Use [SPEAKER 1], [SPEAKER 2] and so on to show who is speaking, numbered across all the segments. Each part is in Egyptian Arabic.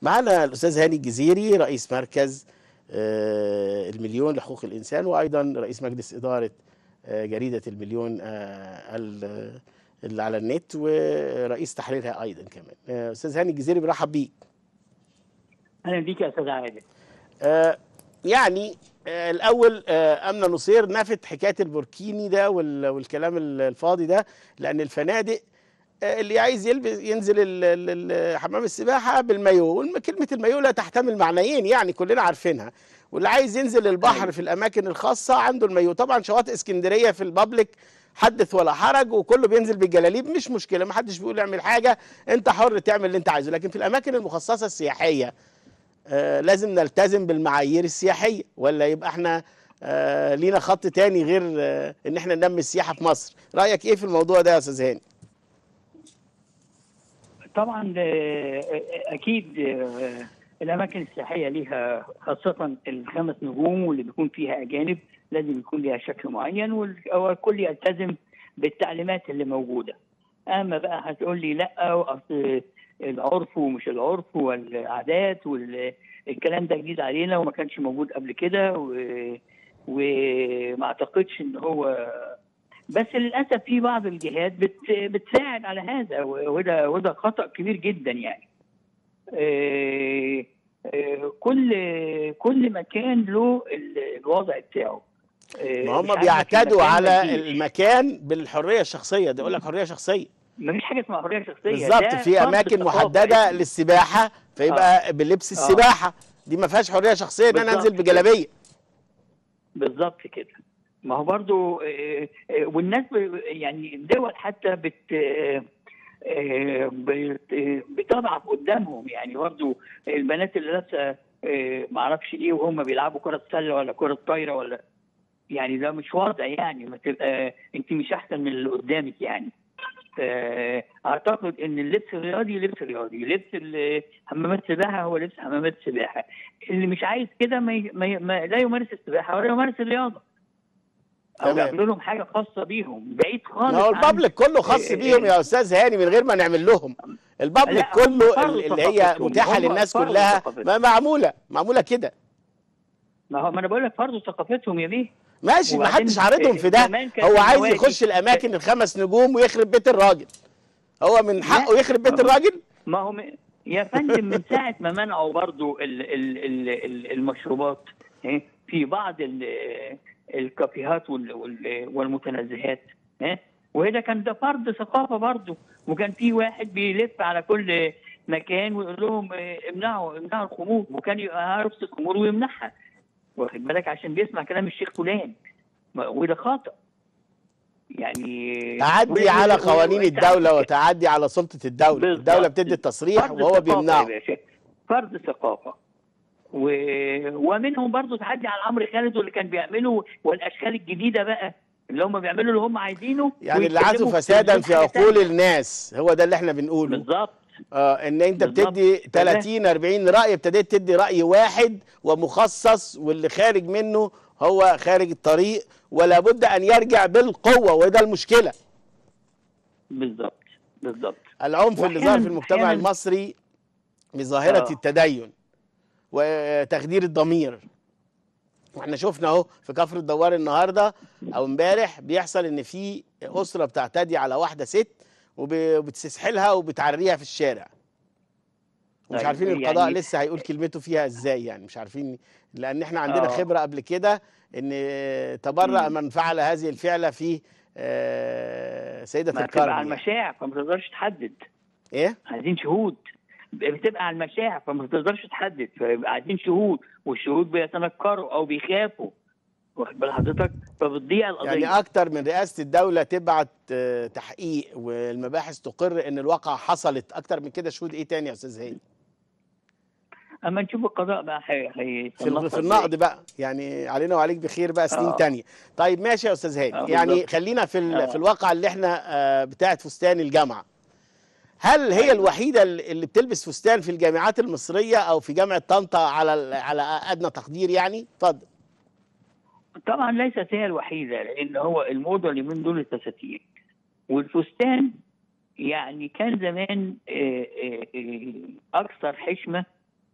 [SPEAKER 1] معنا الاستاذ هاني الجزيري رئيس مركز آه، المليون لحقوق الانسان وايضا رئيس مجلس اداره آه، جريده المليون آه، ال- اللي على النت ورئيس تحريرها ايضا كمان آه، استاذ هاني الجزيري برحب بيك
[SPEAKER 2] اهلا بيك يا استاذ عادل
[SPEAKER 1] آه، يعني آه، الاول آه، امنه نصير نفت حكايه البوركيني ده وال- والكلام ال- الفاضي ده لان الفنادق آه، اللي عايز يلبس ينزل ال- ال- ال- حمام السباحه بالمايو والم- كلمه المايو لا تحتمل معنيين يعني كلنا عارفينها واللي عايز ينزل البحر
[SPEAKER 2] أيوة.
[SPEAKER 1] في الاماكن الخاصه عنده المايو طبعا شواطئ اسكندريه في البابليك حدث ولا حرج وكله بينزل بالجلاليب مش مشكله ما حدش بيقول اعمل حاجه انت حر تعمل اللي انت عايزه لكن في الاماكن المخصصه السياحيه آه، لازم نلتزم بالمعايير السياحيه ولا يبقى احنا آه، لينا خط تاني غير آه، ان احنا ننمي السياحه في مصر رايك ايه في الموضوع ده يا استاذ هاني
[SPEAKER 2] طبعا آه، اكيد آه، الاماكن السياحيه ليها خاصه الخمس نجوم واللي بيكون فيها اجانب لازم يكون ليها شكل معين وال- والكل يلتزم بالتعليمات اللي موجوده اما بقى هتقول لي لا اصل العرف ومش العرف والعادات والكلام ده جديد علينا وما كانش موجود قبل كده و- وما اعتقدش ان هو بس للاسف في بعض الجهات بت بتساعد على هذا وده وده خطا كبير جدا يعني. آه، آه، كل كل مكان له ال- الوضع بتاعه. آه،
[SPEAKER 1] ما
[SPEAKER 2] مش
[SPEAKER 1] هم
[SPEAKER 2] عايزك
[SPEAKER 1] بيعتدوا
[SPEAKER 2] المكان
[SPEAKER 1] على
[SPEAKER 2] ما يجيش.
[SPEAKER 1] المكان بالحريه الشخصيه ده يقول لك حريه شخصيه
[SPEAKER 2] مفيش حاجه اسمها حريه شخصيه
[SPEAKER 1] بالظبط
[SPEAKER 2] ده
[SPEAKER 1] في
[SPEAKER 2] فرض
[SPEAKER 1] اماكن
[SPEAKER 2] ثقافة
[SPEAKER 1] محدده
[SPEAKER 2] اسمه.
[SPEAKER 1] للسباحه فيبقى بلبس
[SPEAKER 2] آه.
[SPEAKER 1] السباحه دي ما فيهاش حريه شخصيه ان انا
[SPEAKER 2] بالظبط
[SPEAKER 1] انزل بجلابيه
[SPEAKER 2] بالظبط كده ما هو برضو آه، آه، والناس ب- يعني الدول حتى بت آه، آه، بت- آه، بتضعف قدامهم يعني برضو البنات اللي لابسه آه، معرفش ايه وهم بيلعبوا كره سله ولا كره طايره ولا يعني ده مش وضع يعني ما تبقى انت مش احسن من اللي قدامك يعني آه، اعتقد ان اللبس الرياضي لبس رياضي لبس ال- حمامات سباحه هو لبس حمامات سباحه اللي مش عايز كده ما, ي- ما, ي- ما لا يمارس السباحه ولا يمارس الرياضه او
[SPEAKER 1] تمام.
[SPEAKER 2] يعملوا لهم حاجه خاصه بيهم بعيد خالص
[SPEAKER 1] ما هو
[SPEAKER 2] عن-
[SPEAKER 1] البابليك كله خاص
[SPEAKER 2] آه،
[SPEAKER 1] بيهم
[SPEAKER 2] آه.
[SPEAKER 1] يا استاذ هاني من غير ما نعمل لهم البابليك
[SPEAKER 2] لا، هم
[SPEAKER 1] كله
[SPEAKER 2] فرضوا
[SPEAKER 1] اللي هي
[SPEAKER 2] ثقافتهم.
[SPEAKER 1] متاحه
[SPEAKER 2] هم
[SPEAKER 1] للناس
[SPEAKER 2] فرضوا
[SPEAKER 1] كلها
[SPEAKER 2] ثقافتهم.
[SPEAKER 1] ما معموله معموله كده
[SPEAKER 2] ما هو ما انا بقول لك فرضوا ثقافتهم يا بيه
[SPEAKER 1] ماشي ما
[SPEAKER 2] وبعدين
[SPEAKER 1] حدش عارضهم في ده
[SPEAKER 2] زمان كان
[SPEAKER 1] هو
[SPEAKER 2] في
[SPEAKER 1] عايز
[SPEAKER 2] النوادي-
[SPEAKER 1] يخش الاماكن الخمس نجوم ويخرب بيت الراجل هو من حقه يخرب بيت
[SPEAKER 2] ما هو-
[SPEAKER 1] الراجل
[SPEAKER 2] ما هو م... يا فندم من ساعة ما منعوا برضو ال... ال... ال... ال- المشروبات إيه، في بعض ال... الكافيهات وال... وال... والمتنزهات إيه، وهذا كان ده فرض ثقافة برضو وكان في واحد بيلف على كل مكان ويقول لهم إيه، امنعوا امنعوا الخمور وكان يعرف الخمور ويمنعها واخد بالك عشان بيسمع كلام الشيخ فلان ما- وده خطأ يعني
[SPEAKER 1] تعدي
[SPEAKER 2] و-
[SPEAKER 1] على
[SPEAKER 2] و-
[SPEAKER 1] قوانين
[SPEAKER 2] و-
[SPEAKER 1] الدوله وتعدي على سلطه الدوله
[SPEAKER 2] بالظبط.
[SPEAKER 1] الدوله بتدي التصريح
[SPEAKER 2] فرض
[SPEAKER 1] وهو
[SPEAKER 2] ثقافة يا
[SPEAKER 1] بيمنعه
[SPEAKER 2] باشا. فرض ثقافة و... ومنهم برضو تحدي على عمرو خالد واللي كان بيعملوا والاشكال الجديده بقى اللي هم بيعملوا اللي هم عايزينه
[SPEAKER 1] يعني اللي
[SPEAKER 2] ويتكلموا
[SPEAKER 1] عاثوا فسادا في
[SPEAKER 2] حاجة
[SPEAKER 1] عقول
[SPEAKER 2] تانية.
[SPEAKER 1] الناس هو ده اللي احنا بنقوله
[SPEAKER 2] بالظبط
[SPEAKER 1] اه ان انت
[SPEAKER 2] بالظبط.
[SPEAKER 1] بتدي
[SPEAKER 2] فده-
[SPEAKER 1] 30 40 راي ابتديت تدي راي واحد ومخصص واللي خارج منه هو خارج الطريق ولا بد ان يرجع بالقوه وده المشكله
[SPEAKER 2] بالظبط بالظبط
[SPEAKER 1] العنف اللي
[SPEAKER 2] وأحياناً-
[SPEAKER 1] ظهر في المجتمع
[SPEAKER 2] أحياناً-
[SPEAKER 1] المصري بظاهره
[SPEAKER 2] آه.
[SPEAKER 1] التدين وتخدير الضمير واحنا شفنا اهو في كفر الدوار النهارده او امبارح بيحصل ان في اسره بتعتدي على واحده ست وب- وبتستسحلها وبتعريها في الشارع ومش
[SPEAKER 2] طيب،
[SPEAKER 1] عارفين القضاء
[SPEAKER 2] يعني-
[SPEAKER 1] لسه هيقول كلمته فيها ازاي يعني مش عارفين لان احنا عندنا
[SPEAKER 2] آه.
[SPEAKER 1] خبره قبل كده ان تبرأ
[SPEAKER 2] مم.
[SPEAKER 1] من فعل هذه الفعله في آه، سيده
[SPEAKER 2] ما
[SPEAKER 1] الكرم
[SPEAKER 2] بتبقى على
[SPEAKER 1] يعني.
[SPEAKER 2] المشاع فما تقدرش تحدد
[SPEAKER 1] ايه
[SPEAKER 2] عايزين شهود بتبقى على المشاع فما تقدرش تحدد فيبقى عايزين شهود والشهود بيتنكروا او بيخافوا واخد بال حضرتك فبتضيع القضيه
[SPEAKER 1] يعني اكتر من رئاسه الدوله تبعت آه، تحقيق والمباحث تقر ان الواقعه حصلت اكتر من كده شهود ايه تاني يا استاذ هاني
[SPEAKER 2] اما نشوف القضاء بقى هي هي
[SPEAKER 1] في الغ- في النقد بقى يعني علينا وعليك بخير بقى سنين
[SPEAKER 2] آه.
[SPEAKER 1] تانية طيب ماشي يا استاذ هاني
[SPEAKER 2] آه،
[SPEAKER 1] يعني
[SPEAKER 2] بالظبط.
[SPEAKER 1] خلينا في ال-
[SPEAKER 2] آه.
[SPEAKER 1] في الواقعه اللي احنا آه، بتاعت فستان الجامعه هل هي
[SPEAKER 2] أيوة.
[SPEAKER 1] الوحيده اللي اللي بتلبس فستان في الجامعات المصريه او في جامعه طنطا على ال- على ادنى تقدير يعني اتفضل
[SPEAKER 2] طبعا ليست هي الوحيده لان هو الموضه اللي من دول الفساتين والفستان يعني كان زمان آه، آه، آه، اكثر حشمه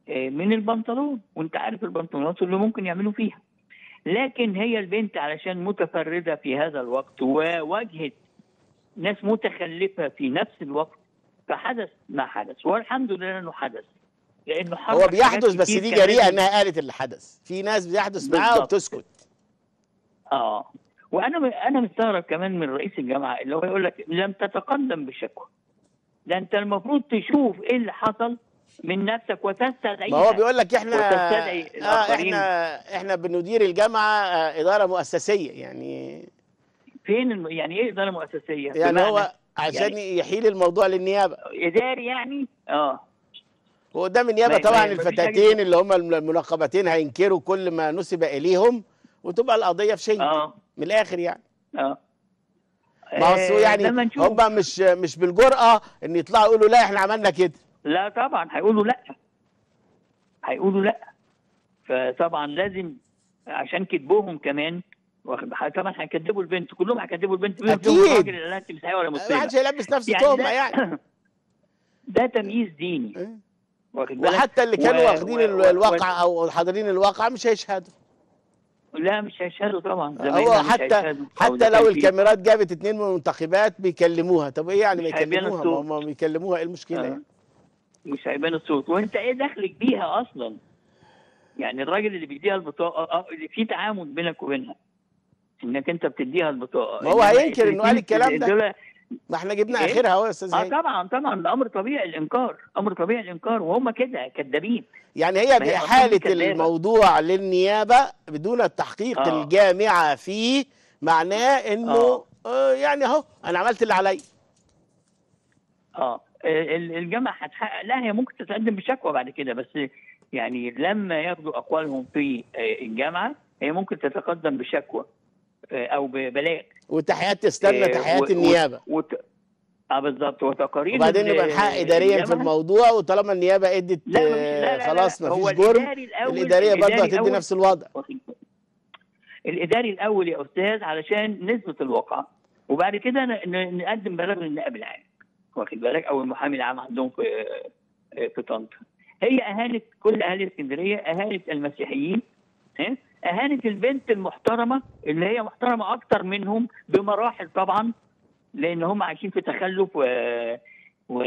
[SPEAKER 2] آه، من البنطلون وانت عارف البنطلونات اللي ممكن يعملوا فيها لكن هي البنت علشان متفرده في هذا الوقت وواجهت ناس متخلفه في نفس الوقت فحدث ما حدث والحمد لله انه حدث لانه
[SPEAKER 1] هو
[SPEAKER 2] حرك
[SPEAKER 1] بيحدث
[SPEAKER 2] حاجات
[SPEAKER 1] بس
[SPEAKER 2] كتير
[SPEAKER 1] دي
[SPEAKER 2] كان
[SPEAKER 1] جريئه
[SPEAKER 2] لازم-
[SPEAKER 1] انها قالت اللي حدث في ناس بيحدث معاها
[SPEAKER 2] بالظبط.
[SPEAKER 1] وبتسكت
[SPEAKER 2] اه وانا انا مستغرب كمان من رئيس الجامعه اللي هو يقول لك لم تتقدم بشكوى ده انت المفروض تشوف ايه اللي حصل من نفسك وتستدعيها
[SPEAKER 1] ما هو بيقول لك احنا
[SPEAKER 2] وتستدعي
[SPEAKER 1] آه
[SPEAKER 2] الآخرين.
[SPEAKER 1] احنا احنا بندير الجامعه آه اداره مؤسسيه يعني
[SPEAKER 2] فين الم... يعني ايه اداره مؤسسيه؟
[SPEAKER 1] يعني
[SPEAKER 2] بمعنى
[SPEAKER 1] هو عشان يحيل الموضوع للنيابه
[SPEAKER 2] اداري يعني اه
[SPEAKER 1] وقدام النيابه
[SPEAKER 2] ما- ما-
[SPEAKER 1] طبعا
[SPEAKER 2] ما فيش
[SPEAKER 1] الفتاتين
[SPEAKER 2] حاجة-
[SPEAKER 1] اللي هم المنقبتين هينكروا كل ما نسب اليهم وتبقى القضيه في شيء
[SPEAKER 2] اه
[SPEAKER 1] من الاخر يعني
[SPEAKER 2] اه
[SPEAKER 1] ما هو أصل
[SPEAKER 2] آه،
[SPEAKER 1] يعني
[SPEAKER 2] لما نشوف
[SPEAKER 1] هم مش مش بالجرأه ان يطلعوا يقولوا لا احنا عملنا كده
[SPEAKER 2] لا طبعا هيقولوا لا هيقولوا لا فطبعا لازم عشان كذبوهم كمان واخد بالك؟ طبعا هيكذبوا البنت كلهم هيكذبوا البنت مين فيهم
[SPEAKER 1] أكيد.
[SPEAKER 2] الراجل اللي انت مسيحيه ولا
[SPEAKER 1] ما
[SPEAKER 2] مسلمه
[SPEAKER 1] حدش هيلبس نفسه
[SPEAKER 2] يعني
[SPEAKER 1] تهمه
[SPEAKER 2] ده-
[SPEAKER 1] يعني
[SPEAKER 2] ده تمييز ديني واخد بالك
[SPEAKER 1] وحتى اللي كانوا
[SPEAKER 2] و-
[SPEAKER 1] واخدين
[SPEAKER 2] و-
[SPEAKER 1] ال-
[SPEAKER 2] و-
[SPEAKER 1] الواقع او حاضرين الواقع مش هيشهدوا
[SPEAKER 2] لا مش هيشهدوا طبعا زمايلنا
[SPEAKER 1] هو
[SPEAKER 2] مش
[SPEAKER 1] حتى
[SPEAKER 2] هيشهدوا. أو
[SPEAKER 1] حتى
[SPEAKER 2] ده
[SPEAKER 1] لو
[SPEAKER 2] كان في-
[SPEAKER 1] الكاميرات جابت اتنين من المنتخبات بيكلموها طب ايه يعني ما
[SPEAKER 2] مش هيبان
[SPEAKER 1] يكلموها ما
[SPEAKER 2] الصوت.
[SPEAKER 1] هم بيكلموها ايه المشكله
[SPEAKER 2] آه.
[SPEAKER 1] يعني
[SPEAKER 2] مش هيبان الصوت وانت ايه دخلك بيها اصلا يعني الراجل اللي بيديها البطاقه اه اللي في تعامل بينك وبينها انك انت بتديها البطاقه
[SPEAKER 1] ما هو
[SPEAKER 2] إنما
[SPEAKER 1] هينكر إنه قال الكلام ده.
[SPEAKER 2] دول-
[SPEAKER 1] ما احنا جبنا
[SPEAKER 2] إيه؟
[SPEAKER 1] اخرها اهو يا استاذ
[SPEAKER 2] اه
[SPEAKER 1] هاني
[SPEAKER 2] طبعا طبعا ده امر طبيعي الانكار امر طبيعي الانكار وهم كده كذابين
[SPEAKER 1] يعني هي
[SPEAKER 2] ما هي أصلاً
[SPEAKER 1] بإحالة
[SPEAKER 2] كدابة.
[SPEAKER 1] الموضوع للنيابة بدون التحقيق
[SPEAKER 2] آه.
[SPEAKER 1] الجامعة فيه معناه انه
[SPEAKER 2] آه.
[SPEAKER 1] آه يعني اهو انا عملت اللي عليا
[SPEAKER 2] اه ال- الجامعه هتحقق لا هي ممكن تتقدم بشكوى بعد كده بس يعني لما ياخدوا اقوالهم في آه، الجامعه هي ممكن تتقدم بشكوى آه، او ببلاغ
[SPEAKER 1] والتحيات تستنى
[SPEAKER 2] آه،
[SPEAKER 1] تحيات
[SPEAKER 2] و-
[SPEAKER 1] النيابة
[SPEAKER 2] و- وت... اه بالظبط وتقارير
[SPEAKER 1] وبعدين
[SPEAKER 2] ال-
[SPEAKER 1] نبقى نحقق اداريا في
[SPEAKER 2] الجامعة-
[SPEAKER 1] الموضوع وطالما النيابة ادت
[SPEAKER 2] لا مش لا
[SPEAKER 1] آه،
[SPEAKER 2] لا لا
[SPEAKER 1] خلاص
[SPEAKER 2] لا.
[SPEAKER 1] ما
[SPEAKER 2] هو
[SPEAKER 1] فيش جرم
[SPEAKER 2] الاداري الاول
[SPEAKER 1] الادارية برضه
[SPEAKER 2] الإداري
[SPEAKER 1] هتدي
[SPEAKER 2] الأول-
[SPEAKER 1] نفس الوضع
[SPEAKER 2] واخد بالك. الاداري الاول يا استاذ علشان نثبت الواقع وبعد كده ن- ن- نقدم بلاغ للنائب العام واخد بالك او المحامي العام عندهم في في طنطا هي اهانت كل اهالي اسكندريه اهانت المسيحيين ها؟ اهانت البنت المحترمه اللي هي محترمه اكتر منهم بمراحل طبعا لان هم عايشين في تخلف و, و...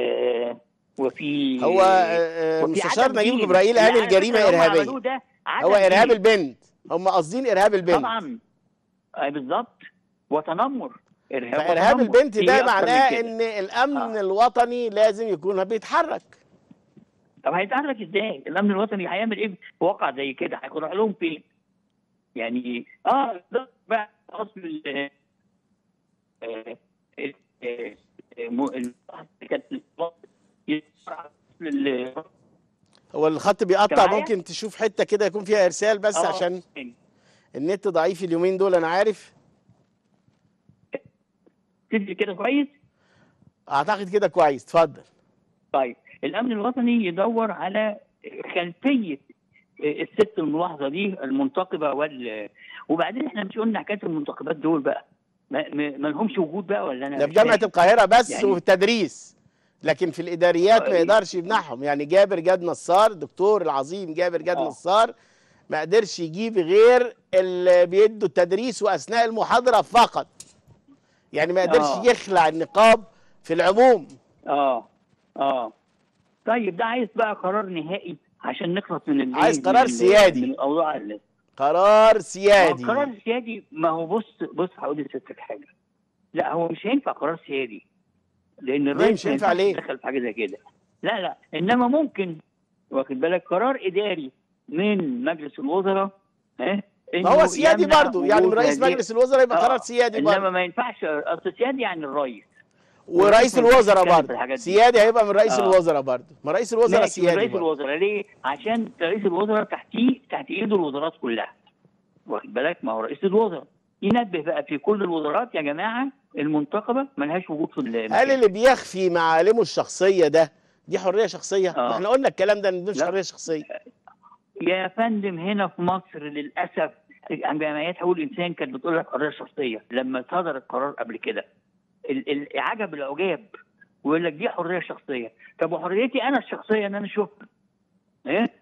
[SPEAKER 2] وفي
[SPEAKER 1] هو آه، آه،
[SPEAKER 2] وفي
[SPEAKER 1] مستشار
[SPEAKER 2] عدم
[SPEAKER 1] نجيب
[SPEAKER 2] دين.
[SPEAKER 1] جبرائيل
[SPEAKER 2] لا،
[SPEAKER 1] قال
[SPEAKER 2] على
[SPEAKER 1] الجريمة
[SPEAKER 2] فكرة هم
[SPEAKER 1] إرهابية
[SPEAKER 2] عملوه ده عدم
[SPEAKER 1] هو إرهاب
[SPEAKER 2] دين.
[SPEAKER 1] البنت هم قاصدين إرهاب البنت
[SPEAKER 2] طبعا آه، بالظبط وتنمر ارهاب
[SPEAKER 1] فإرهاب
[SPEAKER 2] وتنمر.
[SPEAKER 1] البنت
[SPEAKER 2] إيه
[SPEAKER 1] ده
[SPEAKER 2] أكتر من
[SPEAKER 1] معناه
[SPEAKER 2] كده؟
[SPEAKER 1] ان الامن
[SPEAKER 2] آه.
[SPEAKER 1] الوطني لازم يكون بيتحرك
[SPEAKER 2] طب هيتحرك ازاي؟ الامن الوطني هيعمل ايه في واقع زي كده؟ هيروح لهم فين؟ يعني اه ده بقى اصل ال- آه، آه، آه، م- الملاحظة كانت أصل ال-
[SPEAKER 1] هو الخط بيقطع
[SPEAKER 2] معايا؟
[SPEAKER 1] ممكن تشوف حته كده يكون فيها ارسال بس
[SPEAKER 2] آه،
[SPEAKER 1] عشان النت ضعيف اليومين دول انا عارف
[SPEAKER 2] تدري كده كويس؟
[SPEAKER 1] اعتقد كده كويس اتفضل
[SPEAKER 2] طيب الامن الوطني يدور على خلفيه الست الملاحظه دي المنتقبه وال وبعدين احنا مش قلنا حكايه المنتقبات دول بقى ما, ما ما لهمش وجود بقى ولا انا
[SPEAKER 1] ده في
[SPEAKER 2] مش
[SPEAKER 1] جامعه
[SPEAKER 2] فاهم؟
[SPEAKER 1] القاهره بس
[SPEAKER 2] يعني-
[SPEAKER 1] وفي التدريس لكن في الاداريات ما
[SPEAKER 2] آه.
[SPEAKER 1] يقدرش يمنعهم يعني جابر جاد نصار دكتور العظيم جابر جاد
[SPEAKER 2] آه.
[SPEAKER 1] نصار ما قدرش يجيب غير اللي بيدوا التدريس واثناء المحاضره فقط يعني ما قدرش
[SPEAKER 2] آه.
[SPEAKER 1] يخلع النقاب في العموم
[SPEAKER 2] اه اه طيب ده عايز بقى قرار نهائي عشان نخلص من ال-
[SPEAKER 1] عايز
[SPEAKER 2] من
[SPEAKER 1] قرار
[SPEAKER 2] ال-
[SPEAKER 1] سيادي.
[SPEAKER 2] من الاوضاع اللي
[SPEAKER 1] قرار سيادي
[SPEAKER 2] القرار السيادي ما هو بص بص هقول لستك حاجه لا هو مش هينفع قرار سيادي لان الرئيس
[SPEAKER 1] مش
[SPEAKER 2] ما
[SPEAKER 1] هينفع
[SPEAKER 2] ينفعش
[SPEAKER 1] ليه؟
[SPEAKER 2] يتدخل في حاجه زي كده لا لا انما ممكن واخد بالك قرار اداري من مجلس الوزراء ها
[SPEAKER 1] ما هو
[SPEAKER 2] إنه
[SPEAKER 1] سيادي
[SPEAKER 2] يمنع
[SPEAKER 1] برضه يعني من
[SPEAKER 2] وجود
[SPEAKER 1] رئيس
[SPEAKER 2] هذه-
[SPEAKER 1] مجلس الوزراء يبقى
[SPEAKER 2] آه،
[SPEAKER 1] قرار سيادي
[SPEAKER 2] انما
[SPEAKER 1] برضه
[SPEAKER 2] ما ينفعش اصل سيادي يعني الرئيس
[SPEAKER 1] ورئيس
[SPEAKER 2] ما ينفعش
[SPEAKER 1] الوزراء
[SPEAKER 2] يتكلم في
[SPEAKER 1] برضه
[SPEAKER 2] الحاجات دي.
[SPEAKER 1] سيادي هيبقى من رئيس
[SPEAKER 2] آه.
[SPEAKER 1] الوزراء برضه ما رئيس الوزراء
[SPEAKER 2] ماشي،
[SPEAKER 1] سيادي
[SPEAKER 2] رئيس
[SPEAKER 1] برضه.
[SPEAKER 2] الوزراء ليه؟ عشان رئيس الوزراء تحتيه تحت ايده الوزارات كلها واخد بالك ما هو رئيس الوزراء ينبه بقى في كل الوزارات يا جماعه المنتخبه ملهاش وجود في ال-
[SPEAKER 1] هل اللي بيخفي معالمه الشخصيه ده دي حريه شخصيه؟
[SPEAKER 2] آه.
[SPEAKER 1] ما احنا قلنا الكلام ده ان دي مش
[SPEAKER 2] لا.
[SPEAKER 1] حريه شخصيه
[SPEAKER 2] يا فندم هنا في مصر للاسف جمعيات حقوق الانسان كانت بتقول لك حريه شخصيه لما صدر القرار قبل كده ال- ال- عجب العجاب ويقول لك دي حريه شخصيه طب وحريتي انا الشخصيه ان انا اشوفها ايه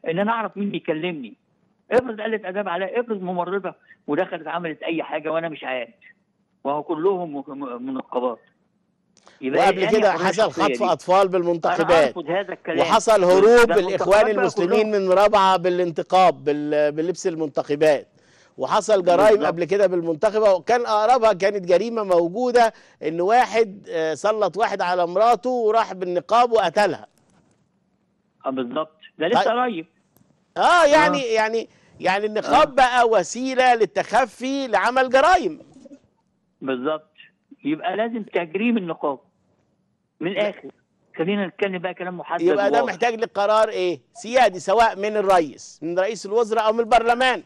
[SPEAKER 2] ان انا اعرف مين بيكلمني افرض قلت اداب عليا افرض ممرضه ودخلت عملت اي حاجه وانا مش عارف وهو كلهم م- م- منقبات يبقى
[SPEAKER 1] وقبل
[SPEAKER 2] يعني
[SPEAKER 1] كده
[SPEAKER 2] حرية
[SPEAKER 1] حصل
[SPEAKER 2] الشخصية
[SPEAKER 1] خطف
[SPEAKER 2] دي.
[SPEAKER 1] اطفال
[SPEAKER 2] انا
[SPEAKER 1] بالمنتخبات
[SPEAKER 2] ارفض هذا الكلام
[SPEAKER 1] وحصل هروب
[SPEAKER 2] ده
[SPEAKER 1] الاخوان
[SPEAKER 2] المنتخبات بقى
[SPEAKER 1] المسلمين
[SPEAKER 2] كلهم.
[SPEAKER 1] من رابعه بالانتقاب بال- بلبس المنتخبات وحصل جرائم
[SPEAKER 2] بالظبط.
[SPEAKER 1] قبل كده بالمنتخبه وكان اقربها كانت جريمه موجوده ان واحد آه، سلط واحد على مراته وراح بالنقاب وقتلها
[SPEAKER 2] اه بالظبط ده لسه
[SPEAKER 1] طيب.
[SPEAKER 2] قريب
[SPEAKER 1] اه يعني يعني يعني النقاب بقى وسيله للتخفي لعمل جرائم
[SPEAKER 2] بالظبط يبقى لازم تجريم النقاب من الاخر خلينا نتكلم بقى كلام محدد
[SPEAKER 1] يبقى ده
[SPEAKER 2] وواضح.
[SPEAKER 1] محتاج لقرار ايه سيادي سواء من الرئيس من رئيس الوزراء او من البرلمان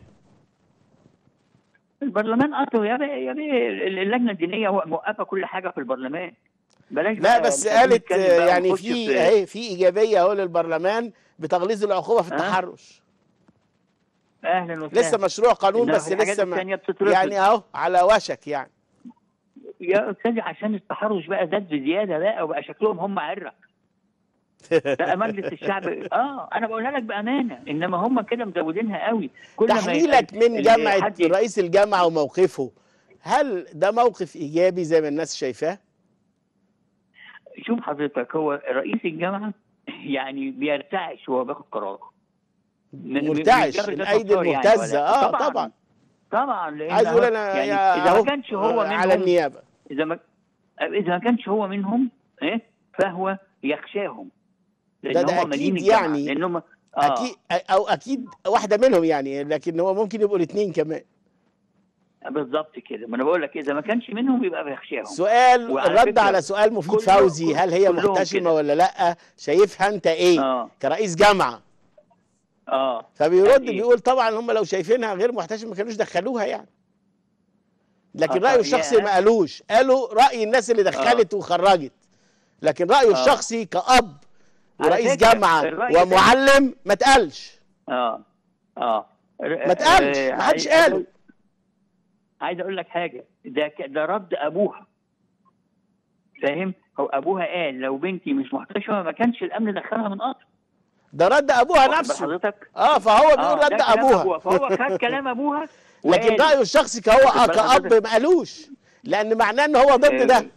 [SPEAKER 2] البرلمان اصله يا بيه يا بيه اللجنه الدينيه هو موقفه كل حاجه في البرلمان بلاش
[SPEAKER 1] لا
[SPEAKER 2] بقى
[SPEAKER 1] بس
[SPEAKER 2] مش عايزين
[SPEAKER 1] قالت
[SPEAKER 2] نتكلم
[SPEAKER 1] آه،
[SPEAKER 2] بقى
[SPEAKER 1] يعني
[SPEAKER 2] ونخش
[SPEAKER 1] في اهي في ايجابيه اهو للبرلمان بتغليظ العقوبه في
[SPEAKER 2] ها؟
[SPEAKER 1] التحرش
[SPEAKER 2] اهلا وسهلا
[SPEAKER 1] لسه مشروع قانون
[SPEAKER 2] إنما
[SPEAKER 1] بس
[SPEAKER 2] في الحاجات
[SPEAKER 1] لسه ما
[SPEAKER 2] التانية بتترفض.
[SPEAKER 1] يعني اهو على وشك يعني
[SPEAKER 2] يا استاذي عشان التحرش بقى زاد بزياده بقى وبقى شكلهم هم عره بقى مجلس الشعب اه انا بقولها لك بامانه انما هم كده مزودينها قوي كل ما
[SPEAKER 1] تحليلك
[SPEAKER 2] يبقى
[SPEAKER 1] من
[SPEAKER 2] ال-
[SPEAKER 1] جامعه
[SPEAKER 2] حد-
[SPEAKER 1] رئيس الجامعه وموقفه هل ده موقف ايجابي زي ما الناس شايفاه؟
[SPEAKER 2] شوف حضرتك هو رئيس الجامعه يعني بيرتعش وهو بياخد قرار م- م-
[SPEAKER 1] مرتعش
[SPEAKER 2] مش مجرد
[SPEAKER 1] الايدي
[SPEAKER 2] أفكار يعني
[SPEAKER 1] المهتزه
[SPEAKER 2] ولا-
[SPEAKER 1] اه طبعا
[SPEAKER 2] طبعا لان
[SPEAKER 1] عايز اقول
[SPEAKER 2] هو-
[SPEAKER 1] انا
[SPEAKER 2] يعني
[SPEAKER 1] يا
[SPEAKER 2] اذا
[SPEAKER 1] أهو،
[SPEAKER 2] ما كانش هو
[SPEAKER 1] آه،
[SPEAKER 2] منهم
[SPEAKER 1] على النيابه
[SPEAKER 2] اذا ما اذا ما كانش هو منهم ايه فهو يخشاهم لان
[SPEAKER 1] ده- ده
[SPEAKER 2] هم مالين
[SPEAKER 1] أكيد
[SPEAKER 2] الجامعة.
[SPEAKER 1] يعني.
[SPEAKER 2] لانهم آه.
[SPEAKER 1] اكيد او اكيد واحده منهم يعني لكن هو ممكن يبقوا الاثنين كمان
[SPEAKER 2] بالظبط كده ما انا بقول لك اذا ما كانش منهم يبقى بيخشاهم
[SPEAKER 1] سؤال
[SPEAKER 2] وعلى
[SPEAKER 1] الرد
[SPEAKER 2] فكرة
[SPEAKER 1] على سؤال مفيد
[SPEAKER 2] كله-
[SPEAKER 1] فوزي هل هي
[SPEAKER 2] كلهم
[SPEAKER 1] محتشمه
[SPEAKER 2] كده.
[SPEAKER 1] ولا لا شايفها انت ايه
[SPEAKER 2] اه
[SPEAKER 1] كرئيس جامعه
[SPEAKER 2] اه
[SPEAKER 1] فبيرد
[SPEAKER 2] يعني-
[SPEAKER 1] بيقول طبعا هم لو شايفينها غير محتشمه ما كانوش دخلوها يعني لكن
[SPEAKER 2] آه،
[SPEAKER 1] رايه
[SPEAKER 2] طب
[SPEAKER 1] الشخصي
[SPEAKER 2] يا-
[SPEAKER 1] ما قالوش قالوا راي الناس اللي دخلت وخرجت لكن رايه
[SPEAKER 2] آه.
[SPEAKER 1] الشخصي كأب
[SPEAKER 2] على
[SPEAKER 1] ورئيس
[SPEAKER 2] فكرة،
[SPEAKER 1] جامعه
[SPEAKER 2] الرأي ده-
[SPEAKER 1] ومعلم ما اتقالش
[SPEAKER 2] اه اه
[SPEAKER 1] ما اتقالش
[SPEAKER 2] آه،
[SPEAKER 1] ما حدش
[SPEAKER 2] عايز-
[SPEAKER 1] قاله
[SPEAKER 2] عايز اقول لك حاجه ده ك- ده رد ابوها فاهم هو ابوها قال لو بنتي مش محتشمه ما كانش الامن دخلها من قطر
[SPEAKER 1] ده رد ابوها
[SPEAKER 2] واخد بال
[SPEAKER 1] نفسه
[SPEAKER 2] حضرتك
[SPEAKER 1] اه فهو
[SPEAKER 2] آه،
[SPEAKER 1] بيقول
[SPEAKER 2] ده
[SPEAKER 1] رد
[SPEAKER 2] كلام
[SPEAKER 1] ابوها
[SPEAKER 2] فهو خد كلام ابوها
[SPEAKER 1] لكن
[SPEAKER 2] وقال.
[SPEAKER 1] رايه الشخصي كهو
[SPEAKER 2] واخد بال
[SPEAKER 1] كأب
[SPEAKER 2] حضرتك؟
[SPEAKER 1] ما قالوش لان معناه ان هو ضد
[SPEAKER 2] آه،
[SPEAKER 1] ده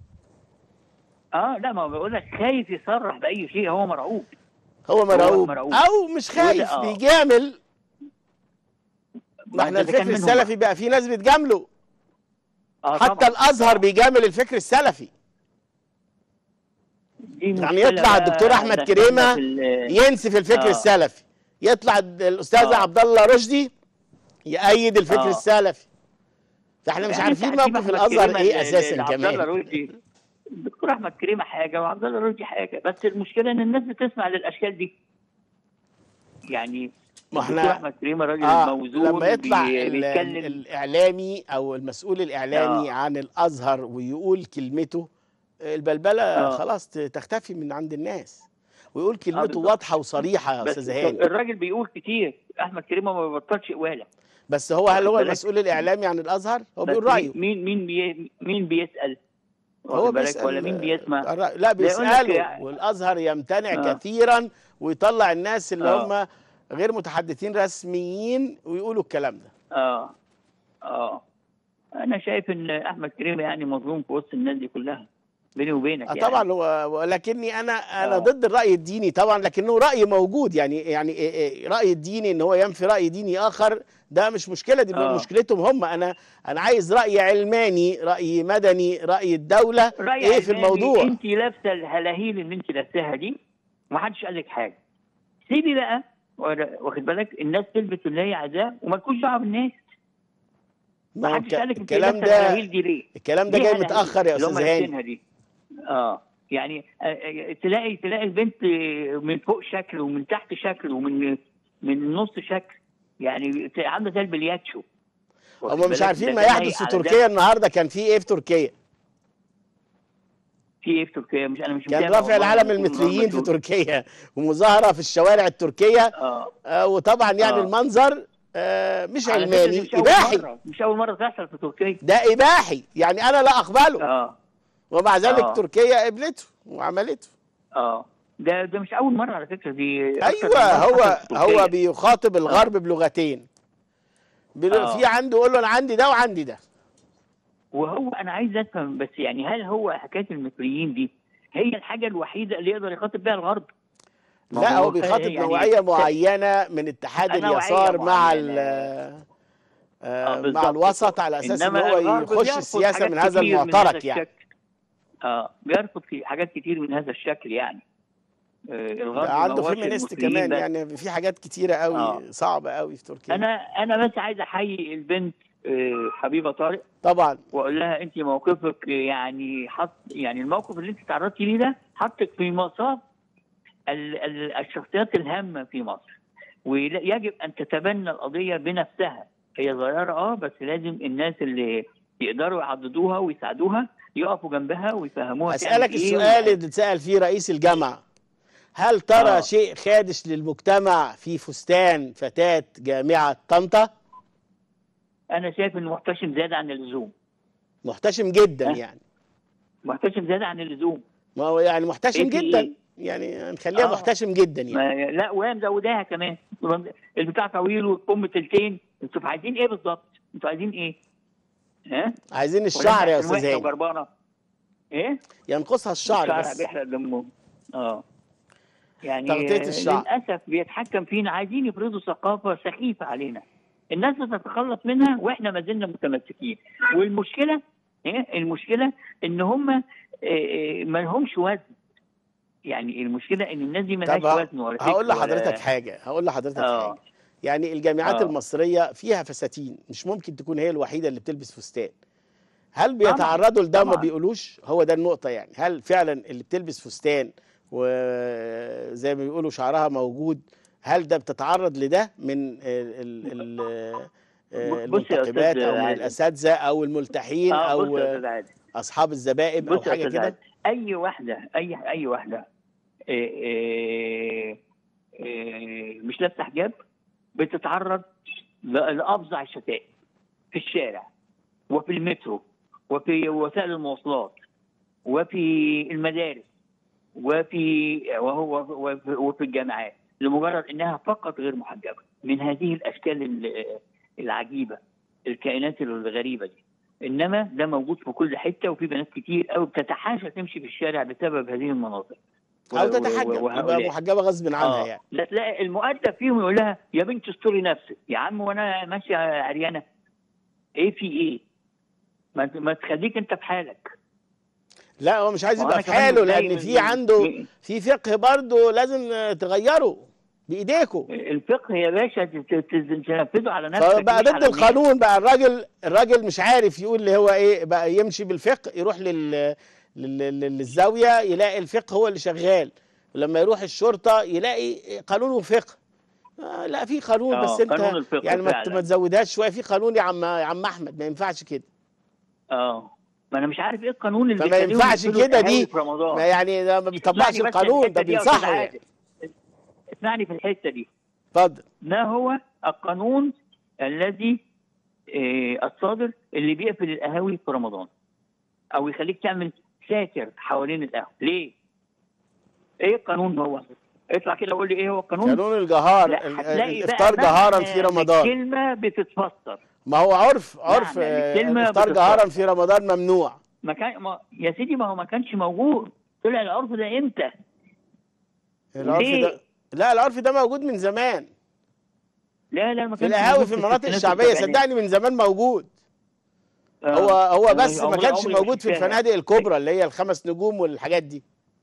[SPEAKER 2] اه لا ما هو بقول لك خايف يصرح باي شيء هو مرعوب
[SPEAKER 1] هو مرعوب
[SPEAKER 2] مرعوب.
[SPEAKER 1] او مش خايف
[SPEAKER 2] آه.
[SPEAKER 1] بيجامل ما احنا
[SPEAKER 2] ده كان
[SPEAKER 1] الفكر
[SPEAKER 2] منهم
[SPEAKER 1] السلفي بقى في ناس بتجامله
[SPEAKER 2] آه
[SPEAKER 1] حتى
[SPEAKER 2] طبعاً.
[SPEAKER 1] الازهر بيجامل الفكر السلفي
[SPEAKER 2] دي
[SPEAKER 1] يعني
[SPEAKER 2] مشكلة
[SPEAKER 1] يطلع
[SPEAKER 2] بقى
[SPEAKER 1] الدكتور احمد
[SPEAKER 2] دخلنا
[SPEAKER 1] كريمه
[SPEAKER 2] في ال-
[SPEAKER 1] ينسف الفكر
[SPEAKER 2] آه.
[SPEAKER 1] السلفي يطلع الاستاذ
[SPEAKER 2] آه.
[SPEAKER 1] عبد الله رشدي يأيد الفكر
[SPEAKER 2] آه.
[SPEAKER 1] السلفي فاحنا مش
[SPEAKER 2] يعني
[SPEAKER 1] عارفين
[SPEAKER 2] أنت هتجيب
[SPEAKER 1] موقف
[SPEAKER 2] أحمد
[SPEAKER 1] الازهر
[SPEAKER 2] كريمة
[SPEAKER 1] ايه
[SPEAKER 2] ل-
[SPEAKER 1] اساسا
[SPEAKER 2] لعبد الله
[SPEAKER 1] كمان
[SPEAKER 2] رشدي الدكتور احمد كريمه حاجه وعبد الله رشدي حاجه بس المشكله ان الناس بتسمع للاشكال دي يعني
[SPEAKER 1] ما
[SPEAKER 2] الدكتور
[SPEAKER 1] احنا
[SPEAKER 2] احمد كريمه راجل
[SPEAKER 1] آه
[SPEAKER 2] موزون
[SPEAKER 1] لما يطلع
[SPEAKER 2] بي-
[SPEAKER 1] ال-
[SPEAKER 2] بيتكلم
[SPEAKER 1] الاعلامي او المسؤول الاعلامي
[SPEAKER 2] آه.
[SPEAKER 1] عن الازهر ويقول كلمته البلبله
[SPEAKER 2] آه.
[SPEAKER 1] خلاص ت- تختفي من عند الناس ويقول كلمته
[SPEAKER 2] بالظبط.
[SPEAKER 1] واضحه وصريحه يا
[SPEAKER 2] بس
[SPEAKER 1] استاذ هاني
[SPEAKER 2] الراجل بيقول كتير احمد كريمه ما بيبطلش قواله
[SPEAKER 1] بس هو هل هو
[SPEAKER 2] واخد بالك؟
[SPEAKER 1] المسؤول الاعلامي عن الازهر هو
[SPEAKER 2] بس
[SPEAKER 1] بيقول رايه
[SPEAKER 2] مين مين بي مين بيسال
[SPEAKER 1] هو
[SPEAKER 2] واخد بالك
[SPEAKER 1] بيسأل
[SPEAKER 2] ولا مين بيسمع
[SPEAKER 1] الرأي- لا
[SPEAKER 2] ده يقول لك
[SPEAKER 1] بيسأله
[SPEAKER 2] يعني-
[SPEAKER 1] والأزهر يمتنع
[SPEAKER 2] آه.
[SPEAKER 1] كثيرا ويطلع الناس اللي
[SPEAKER 2] آه.
[SPEAKER 1] هم غير متحدثين رسميين ويقولوا الكلام ده
[SPEAKER 2] اه اه انا شايف ان احمد كريمه يعني مظلوم في وسط الناس دي كلها بيني وبينك
[SPEAKER 1] آه
[SPEAKER 2] يعني.
[SPEAKER 1] طبعا هو ولكني انا انا
[SPEAKER 2] آه.
[SPEAKER 1] ضد الرأي الديني طبعا لكنه رأي موجود يعني يعني إيه إيه رأي الديني ان هو ينفي رأي ديني آخر ده مش مشكلة دي
[SPEAKER 2] آه.
[SPEAKER 1] مشكلتهم هم انا انا عايز رأي علماني رأي مدني رأي الدولة
[SPEAKER 2] رأي
[SPEAKER 1] ايه في
[SPEAKER 2] علماني،
[SPEAKER 1] الموضوع
[SPEAKER 2] انت لابسه الهلاهيل اللي انت لابساها دي ومحدش قال لك حاجه سيبي بقى واخد بالك الناس تلبس اللي هي عايزاه ومالكوش دعوه بالناس
[SPEAKER 1] ما هو
[SPEAKER 2] محدش
[SPEAKER 1] الك-
[SPEAKER 2] قال لك انت
[SPEAKER 1] الكلام
[SPEAKER 2] لابسه
[SPEAKER 1] ده
[SPEAKER 2] الهلاهيل دي ليه
[SPEAKER 1] الكلام ده
[SPEAKER 2] ليه
[SPEAKER 1] جاي
[SPEAKER 2] هلاهيل
[SPEAKER 1] متأخر يا
[SPEAKER 2] اللي هم
[SPEAKER 1] استاذ هاني
[SPEAKER 2] لابسينها دي اه يعني آه، آه، تلاقي تلاقي البنت من فوق شكل ومن تحت شكل ومن من النص شكل يعني عامله زي البلياتشو واخد
[SPEAKER 1] هم مش
[SPEAKER 2] بالك؟
[SPEAKER 1] عارفين
[SPEAKER 2] ده
[SPEAKER 1] ما
[SPEAKER 2] جاي
[SPEAKER 1] يحدث في
[SPEAKER 2] على ده.
[SPEAKER 1] تركيا النهارده كان في ايه في تركيا
[SPEAKER 2] في ايه في تركيا مش انا مش
[SPEAKER 1] كان
[SPEAKER 2] متابع
[SPEAKER 1] رافع
[SPEAKER 2] والله،
[SPEAKER 1] العلم
[SPEAKER 2] أنا طول
[SPEAKER 1] المثليين في
[SPEAKER 2] النهار
[SPEAKER 1] تركيا ومظاهره في الشوارع التركيه
[SPEAKER 2] اه
[SPEAKER 1] آه، وطبعا يعني
[SPEAKER 2] آه.
[SPEAKER 1] المنظر آه، مش
[SPEAKER 2] على فكرة دي
[SPEAKER 1] علماني
[SPEAKER 2] مش أول
[SPEAKER 1] اباحي
[SPEAKER 2] مرة مش أول مرة تحصل في تركيا
[SPEAKER 1] ده اباحي يعني انا لا اقبله
[SPEAKER 2] اه
[SPEAKER 1] ومع ذلك
[SPEAKER 2] آه.
[SPEAKER 1] تركيا قبلته وعملته
[SPEAKER 2] اه ده ده مش اول مره على فكره دي أكتر من
[SPEAKER 1] ايوه
[SPEAKER 2] مرة
[SPEAKER 1] هو
[SPEAKER 2] حصلت في
[SPEAKER 1] هو
[SPEAKER 2] تركيا.
[SPEAKER 1] بيخاطب الغرب بلغتين بل-
[SPEAKER 2] آه.
[SPEAKER 1] في عنده يقول له انا عندي ده وعندي ده
[SPEAKER 2] وهو انا عايز افهم بس يعني هل هو حكايه المصريين دي هي الحاجه الوحيده اللي يقدر يخاطب بها الغرب؟ ما
[SPEAKER 1] لا هو بيخاطب
[SPEAKER 2] يعني
[SPEAKER 1] نوعيه معينه من اتحاد
[SPEAKER 2] نوعية
[SPEAKER 1] اليسار مع
[SPEAKER 2] معينة.
[SPEAKER 1] ال
[SPEAKER 2] آه،
[SPEAKER 1] آه،
[SPEAKER 2] بالظبط
[SPEAKER 1] مع الوسط على اساس ان
[SPEAKER 2] إنما
[SPEAKER 1] هو
[SPEAKER 2] الغرب
[SPEAKER 1] يخش
[SPEAKER 2] بيرفض
[SPEAKER 1] السياسه
[SPEAKER 2] حاجات
[SPEAKER 1] من هذا
[SPEAKER 2] كتير
[SPEAKER 1] المعترك يعني
[SPEAKER 2] الشكل. اه بيرفض في حاجات كتير من هذا الشكل يعني آه الغرب
[SPEAKER 1] ده
[SPEAKER 2] ما
[SPEAKER 1] عنده
[SPEAKER 2] هوش
[SPEAKER 1] فيمينيست
[SPEAKER 2] المصريين
[SPEAKER 1] كمان
[SPEAKER 2] بس.
[SPEAKER 1] يعني في حاجات كتيره قوي
[SPEAKER 2] آه.
[SPEAKER 1] صعبه قوي في تركيا
[SPEAKER 2] انا انا بس عايز احيي البنت آه حبيبه طارق
[SPEAKER 1] طبعا
[SPEAKER 2] واقول لها انت موقفك يعني حط يعني الموقف اللي انت تعرضتي ليه ده حطك في مصاف ال- ال- الشخصيات الهامه في مصر ويجب ان تتبنى القضيه بنفسها هي صغيره اه بس لازم الناس اللي يقدروا يعضدوها ويساعدوها يقفوا جنبها ويفهموها تعمل
[SPEAKER 1] اسالك
[SPEAKER 2] إيه
[SPEAKER 1] السؤال
[SPEAKER 2] و-
[SPEAKER 1] اللي اتسال فيه رئيس الجامعه هل ترى
[SPEAKER 2] آه.
[SPEAKER 1] شيء خادش للمجتمع في فستان فتاه جامعه طنطا
[SPEAKER 2] انا شايف انه محتشم زياده عن اللزوم
[SPEAKER 1] محتشم جدا
[SPEAKER 2] آه.
[SPEAKER 1] يعني
[SPEAKER 2] محتشم زياده عن اللزوم
[SPEAKER 1] ما هو يعني محتشم
[SPEAKER 2] إيه في
[SPEAKER 1] جدا
[SPEAKER 2] إيه؟
[SPEAKER 1] يعني هنخليها
[SPEAKER 2] آه.
[SPEAKER 1] محتشم جدا يعني
[SPEAKER 2] ما لا وهي مزوداها كمان البتاع طويل والقم تلتين انتوا عايزين ايه بالظبط؟ انتوا عايزين ايه؟ ها؟
[SPEAKER 1] عايزين
[SPEAKER 2] ولا
[SPEAKER 1] الشعر يا
[SPEAKER 2] إحنا
[SPEAKER 1] استاذ
[SPEAKER 2] وحشة
[SPEAKER 1] هاني
[SPEAKER 2] وجربانه ايه؟
[SPEAKER 1] ينقصها الشعر بس
[SPEAKER 2] بيحرق دمهم اه يعني
[SPEAKER 1] تغطية
[SPEAKER 2] آه،
[SPEAKER 1] الشعر.
[SPEAKER 2] للاسف بيتحكم فينا عايزين يفرضوا ثقافه سخيفه علينا الناس بتتخلص منها واحنا ما زلنا متمسكين والمشكله إيه؟ المشكله ان هم آه، آه، ما لهمش وزن يعني المشكله ان الناس دي ما لهاش
[SPEAKER 1] طب ه-
[SPEAKER 2] وزن ولا
[SPEAKER 1] هقول
[SPEAKER 2] فكر ولا-
[SPEAKER 1] لحضرتك حاجه هقول لحضرتك
[SPEAKER 2] آه.
[SPEAKER 1] حاجه يعني الجامعات
[SPEAKER 2] آه.
[SPEAKER 1] المصريه فيها فساتين مش ممكن تكون هي الوحيده اللي بتلبس فستان هل
[SPEAKER 2] طبعاً،
[SPEAKER 1] بيتعرضوا لده ما
[SPEAKER 2] طبعاً.
[SPEAKER 1] بيقولوش هو ده النقطه يعني هل فعلا اللي بتلبس فستان وزي ما بيقولوا شعرها موجود هل ده بتتعرض لده من ال ال ال آه،
[SPEAKER 2] بص يا
[SPEAKER 1] المنتقبات
[SPEAKER 2] أستاذ
[SPEAKER 1] او من
[SPEAKER 2] عادل.
[SPEAKER 1] الاساتذه او الملتحين
[SPEAKER 2] اه بص
[SPEAKER 1] او
[SPEAKER 2] يا استاذ عادل
[SPEAKER 1] اصحاب الذبائب او
[SPEAKER 2] بص يا
[SPEAKER 1] حاجه
[SPEAKER 2] استاذ
[SPEAKER 1] كده
[SPEAKER 2] عادل اي واحده اي اي واحده إيه إيه إيه مش لابسه حجاب بتتعرض ل- لافظع الشتائم في الشارع وفي المترو وفي وسائل المواصلات وفي المدارس وفي وهو وفي- وفي الجامعات لمجرد انها فقط غير محجبه من هذه الاشكال ال- العجيبه الكائنات الغريبه دي انما ده موجود في كل حته وفي بنات كتير قوي بتتحاشى تمشي في الشارع بسبب هذه المناظر و-
[SPEAKER 1] او
[SPEAKER 2] و-
[SPEAKER 1] تتحجب يبقى
[SPEAKER 2] وهؤلاء.
[SPEAKER 1] محجبه غصب عنها
[SPEAKER 2] آه.
[SPEAKER 1] يعني
[SPEAKER 2] لا تلاقي المؤدب فيهم يقول لها يا بنت استري نفسك يا عم وانا ماشيه عريانه ايه في ايه ما ما تخليك انت في حالك
[SPEAKER 1] لا هو مش عايز
[SPEAKER 2] ما
[SPEAKER 1] يبقى
[SPEAKER 2] أنا
[SPEAKER 1] في
[SPEAKER 2] كمان
[SPEAKER 1] حاله
[SPEAKER 2] متضايق
[SPEAKER 1] لان
[SPEAKER 2] من-
[SPEAKER 1] في عنده
[SPEAKER 2] من-
[SPEAKER 1] في فقه برضه لازم آه، تغيره بايديكم
[SPEAKER 2] الفقه يا باشا ت- ت- ت- تنفذه على نفسك
[SPEAKER 1] فبقى
[SPEAKER 2] مش
[SPEAKER 1] ضد
[SPEAKER 2] على الناس.
[SPEAKER 1] القانون بقى الراجل الراجل مش عارف يقول اللي هو ايه بقى يمشي بالفقه يروح لل لل- لل- للزاويه يلاقي الفقه هو اللي شغال ولما يروح الشرطه يلاقي قانون وفقه آه لا في قانون
[SPEAKER 2] آه،
[SPEAKER 1] بس انت
[SPEAKER 2] قانون الفقه
[SPEAKER 1] يعني ما ت-
[SPEAKER 2] فعلا.
[SPEAKER 1] ما تزودهاش شويه في قانون يا عم يا عم احمد ما ينفعش كده
[SPEAKER 2] اه ما انا مش عارف ايه القانون اللي
[SPEAKER 1] فما
[SPEAKER 2] بيخليهم
[SPEAKER 1] ينفعش
[SPEAKER 2] يقفلوا
[SPEAKER 1] كده
[SPEAKER 2] القهاوي
[SPEAKER 1] دي
[SPEAKER 2] في رمضان
[SPEAKER 1] ما يعني ده ما بيطبقش
[SPEAKER 2] اسمعني بس
[SPEAKER 1] القانون
[SPEAKER 2] الحتة
[SPEAKER 1] ده
[SPEAKER 2] دي يا أستاذ
[SPEAKER 1] بينصحه يعني
[SPEAKER 2] عادل. اسمعني في الحته دي
[SPEAKER 1] اتفضل
[SPEAKER 2] ما هو القانون الذي آه، الصادر اللي بيقفل القهاوي في رمضان او يخليك تعمل ساتر حوالين القهوه ليه؟ ايه القانون هو؟ اطلع كده قول لي ايه هو القانون؟
[SPEAKER 1] قانون الجهار
[SPEAKER 2] لا
[SPEAKER 1] ال-
[SPEAKER 2] هتلاقي بقى
[SPEAKER 1] الافطار جهارا
[SPEAKER 2] معنى
[SPEAKER 1] في رمضان
[SPEAKER 2] الكلمه بتتفسر
[SPEAKER 1] ما هو عرف عرف
[SPEAKER 2] معنى
[SPEAKER 1] آه،
[SPEAKER 2] الكلمة
[SPEAKER 1] الافطار
[SPEAKER 2] بتتفسر.
[SPEAKER 1] جهارا في رمضان ممنوع
[SPEAKER 2] ما كان ما يا سيدي ما هو ما كانش موجود طلع العرف ده امتى؟
[SPEAKER 1] العرف
[SPEAKER 2] ليه؟
[SPEAKER 1] ده لا العرف ده موجود من زمان
[SPEAKER 2] لا لا ما
[SPEAKER 1] في
[SPEAKER 2] كانش
[SPEAKER 1] القهاوي
[SPEAKER 2] موجود
[SPEAKER 1] في المناطق
[SPEAKER 2] الستينات
[SPEAKER 1] الشعبيه
[SPEAKER 2] والسبعينات.
[SPEAKER 1] صدقني من زمان موجود
[SPEAKER 2] آه.
[SPEAKER 1] هو هو
[SPEAKER 2] أنا
[SPEAKER 1] بس ما
[SPEAKER 2] عمري-
[SPEAKER 1] كانش
[SPEAKER 2] عمري
[SPEAKER 1] موجود في
[SPEAKER 2] شفتها.
[SPEAKER 1] الفنادق الكبرى اللي هي الخمس نجوم والحاجات دي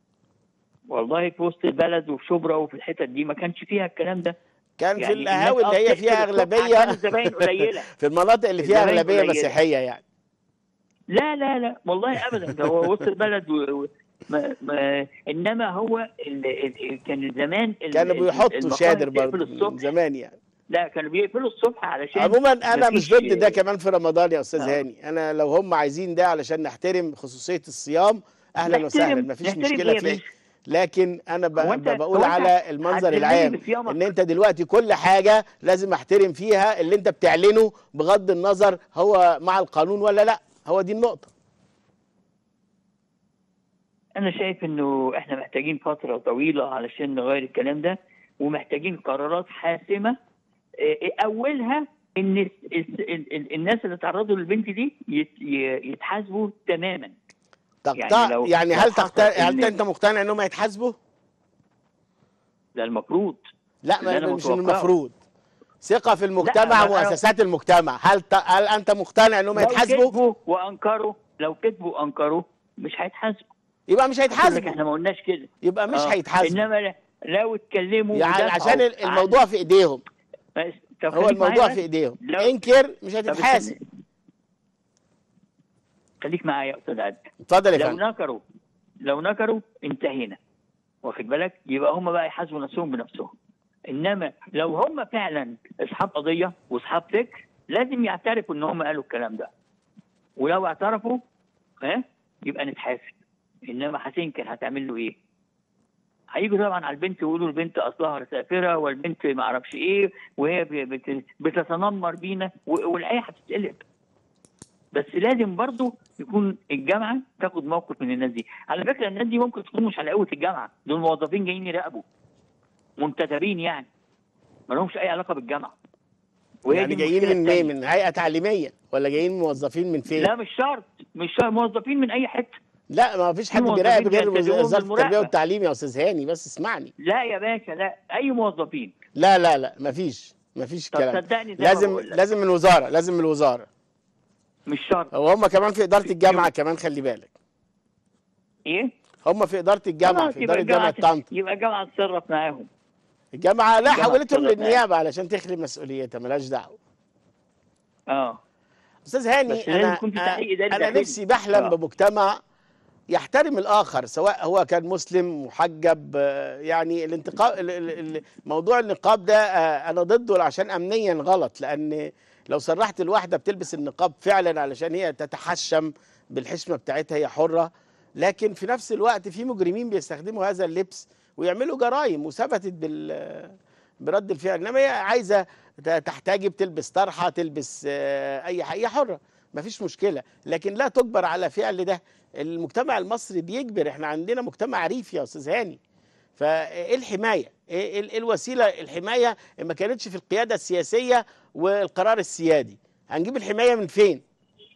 [SPEAKER 2] والله في وسط البلد وفي شبرا وفي الحتت دي ما كانش فيها الكلام ده
[SPEAKER 1] كان في
[SPEAKER 2] يعني
[SPEAKER 1] القهاوي
[SPEAKER 2] الناس
[SPEAKER 1] اللي هي
[SPEAKER 2] آه
[SPEAKER 1] فيها
[SPEAKER 2] بتقفل الصبح
[SPEAKER 1] اغلبيه
[SPEAKER 2] عشان الزباين قليله
[SPEAKER 1] في المناطق اللي فيها
[SPEAKER 2] الزباين
[SPEAKER 1] اغلبيه
[SPEAKER 2] قليلة.
[SPEAKER 1] مسيحيه يعني
[SPEAKER 2] لا لا لا والله ابدا ده هو وسط البلد و... و... ما... ما... انما هو ال... ال... كان زمان ال...
[SPEAKER 1] كانوا
[SPEAKER 2] ال-
[SPEAKER 1] بيحطوا
[SPEAKER 2] المقاهي
[SPEAKER 1] شادر
[SPEAKER 2] بتقفل
[SPEAKER 1] برضه من
[SPEAKER 2] الصبح
[SPEAKER 1] زمان يعني
[SPEAKER 2] لا كانوا بيقفلوا الصبح علشان
[SPEAKER 1] عموما انا مش
[SPEAKER 2] مفيش-
[SPEAKER 1] ضد ده كمان في رمضان يا استاذ
[SPEAKER 2] آه.
[SPEAKER 1] هاني انا لو هم عايزين ده علشان نحترم خصوصيه الصيام اهلا
[SPEAKER 2] نحترم-
[SPEAKER 1] وسهلا مفيش
[SPEAKER 2] نحترم
[SPEAKER 1] مشكله
[SPEAKER 2] إيه
[SPEAKER 1] في
[SPEAKER 2] يا
[SPEAKER 1] إيه.
[SPEAKER 2] باشا؟
[SPEAKER 1] لكن انا ب...
[SPEAKER 2] هو أنت-
[SPEAKER 1] ب- بقول
[SPEAKER 2] هو أنت
[SPEAKER 1] على المنظر
[SPEAKER 2] هتذلني
[SPEAKER 1] العام
[SPEAKER 2] بصيامك؟
[SPEAKER 1] ان انت دلوقتي كل حاجه لازم احترم فيها اللي انت بتعلنه بغض النظر هو مع القانون ولا لا هو دي النقطه
[SPEAKER 2] انا شايف انه احنا محتاجين فتره طويله علشان نغير الكلام ده ومحتاجين قرارات حاسمه إيه، اولها ان الس- الس- ال- ال- الناس اللي تعرضوا للبنت دي يت- ي- يتحاسبوا تماما
[SPEAKER 1] تقطع
[SPEAKER 2] يعني لو-
[SPEAKER 1] يعني
[SPEAKER 2] لو
[SPEAKER 1] هل
[SPEAKER 2] حصل
[SPEAKER 1] تقتنع هل
[SPEAKER 2] إن-
[SPEAKER 1] انت مقتنع انهم هيتحاسبوا؟
[SPEAKER 2] ده المفروض
[SPEAKER 1] لا
[SPEAKER 2] اللي أنا
[SPEAKER 1] ما مش
[SPEAKER 2] متوقعه.
[SPEAKER 1] المفروض ثقة في المجتمع
[SPEAKER 2] ما أنا-
[SPEAKER 1] ومؤسسات المجتمع هل ت... هل انت مقتنع انهم
[SPEAKER 2] لو
[SPEAKER 1] هيتحاسبوا؟
[SPEAKER 2] كذبوا وانكروا لو كذبوا وانكروا مش هيتحاسبوا
[SPEAKER 1] يبقى مش
[SPEAKER 2] هقول لك
[SPEAKER 1] هيتحاسبوا
[SPEAKER 2] احنا ما قلناش كده
[SPEAKER 1] يبقى مش
[SPEAKER 2] آه.
[SPEAKER 1] هيتحاسبوا
[SPEAKER 2] انما ل- لو اتكلموا
[SPEAKER 1] يعني
[SPEAKER 2] ودافعوا
[SPEAKER 1] عشان ال-
[SPEAKER 2] عن-
[SPEAKER 1] الموضوع في ايديهم
[SPEAKER 2] بس- طب
[SPEAKER 1] هو
[SPEAKER 2] خليك معايا
[SPEAKER 1] الموضوع
[SPEAKER 2] بس.
[SPEAKER 1] في ايديهم
[SPEAKER 2] لو-
[SPEAKER 1] انكر مش
[SPEAKER 2] طب
[SPEAKER 1] هتتحاسب
[SPEAKER 2] استنى. خليك معايا يا استاذ عادل
[SPEAKER 1] اتفضل يا
[SPEAKER 2] لو
[SPEAKER 1] فندم
[SPEAKER 2] نكروا لو نكروا انتهينا واخد بالك يبقى هم بقى يحاسبوا نفسهم بنفسهم انما لو هم فعلا اصحاب قضيه واصحاب فكر لازم يعترفوا ان هم قالوا الكلام ده ولو اعترفوا ها يبقى نتحاسب انما هتنكر هتعمل له ايه؟ هيجوا طبعا على البنت ويقولوا البنت اصلها سافره والبنت ما اعرفش ايه وهي بت- بتتنمر بينا و- والايه هتتقلب بس لازم برضو يكون الجامعه تاخد موقف من الناس دي على فكره الناس دي ممكن تكون مش على قوه الجامعه دول موظفين جايين يراقبوا منتدبين يعني ما لهمش اي علاقه بالجامعه وهي
[SPEAKER 1] يعني
[SPEAKER 2] دي
[SPEAKER 1] جايين
[SPEAKER 2] المشكلة
[SPEAKER 1] من ايه
[SPEAKER 2] التانية.
[SPEAKER 1] من هيئة تعليمية ولا جايين موظفين من فين
[SPEAKER 2] لا مش شرط مش شرط موظفين من اي حته
[SPEAKER 1] لا ما فيش حد
[SPEAKER 2] موظفين
[SPEAKER 1] بيراقب غير
[SPEAKER 2] بيلتزمون
[SPEAKER 1] وزارة التربية
[SPEAKER 2] بالمراقبة.
[SPEAKER 1] والتعليم يا استاذ هاني بس اسمعني
[SPEAKER 2] لا يا باشا لا اي موظفين
[SPEAKER 1] لا لا لا ما فيش ما فيش
[SPEAKER 2] طب
[SPEAKER 1] الكلام ده.
[SPEAKER 2] صدقني زي ما
[SPEAKER 1] لازم
[SPEAKER 2] بقول لك.
[SPEAKER 1] لازم من الوزارة لازم من الوزارة
[SPEAKER 2] مش شرط
[SPEAKER 1] وهم كمان في إدارة الجامعة كمان خلي بالك
[SPEAKER 2] ايه
[SPEAKER 1] هم في إدارة الجامعة
[SPEAKER 2] خلاص
[SPEAKER 1] في
[SPEAKER 2] يبقى
[SPEAKER 1] إدارة جامعة طنطا
[SPEAKER 2] يبقى الجامعه تتصرف معاهم
[SPEAKER 1] الجامعة لا
[SPEAKER 2] الجامعة
[SPEAKER 1] حولتهم
[SPEAKER 2] تتصرف
[SPEAKER 1] للنيابة علشان تخلي مسؤوليتها ملهاش دعوة
[SPEAKER 2] اه
[SPEAKER 1] استاذ هاني
[SPEAKER 2] بس لازم
[SPEAKER 1] انا
[SPEAKER 2] يكون في تحقيق إداري
[SPEAKER 1] انا
[SPEAKER 2] داخلي.
[SPEAKER 1] نفسي بحلم
[SPEAKER 2] آه.
[SPEAKER 1] بمجتمع يحترم الاخر سواء هو كان مسلم محجب آه، يعني الانتقاب ال- ال- ال- موضوع النقاب ده آه، انا ضده عشان امنيا غلط لان لو صرحت الواحده بتلبس النقاب فعلا علشان هي تتحشم بالحشمه بتاعتها هي حره لكن في نفس الوقت في مجرمين بيستخدموا هذا اللبس ويعملوا جرائم وثبتت بال برد الفعل انما هي عايزه ت- تحتجب تلبس طرحه تلبس آه، اي حاجه هي حره مفيش مشكله لكن لا تجبر على فعل ده المجتمع المصري بيجبر احنا عندنا مجتمع ريفي يا استاذ هاني فايه الحمايه ايه إيه الوسيله الحمايه ما كانتش في القياده السياسيه والقرار السيادي هنجيب الحمايه من فين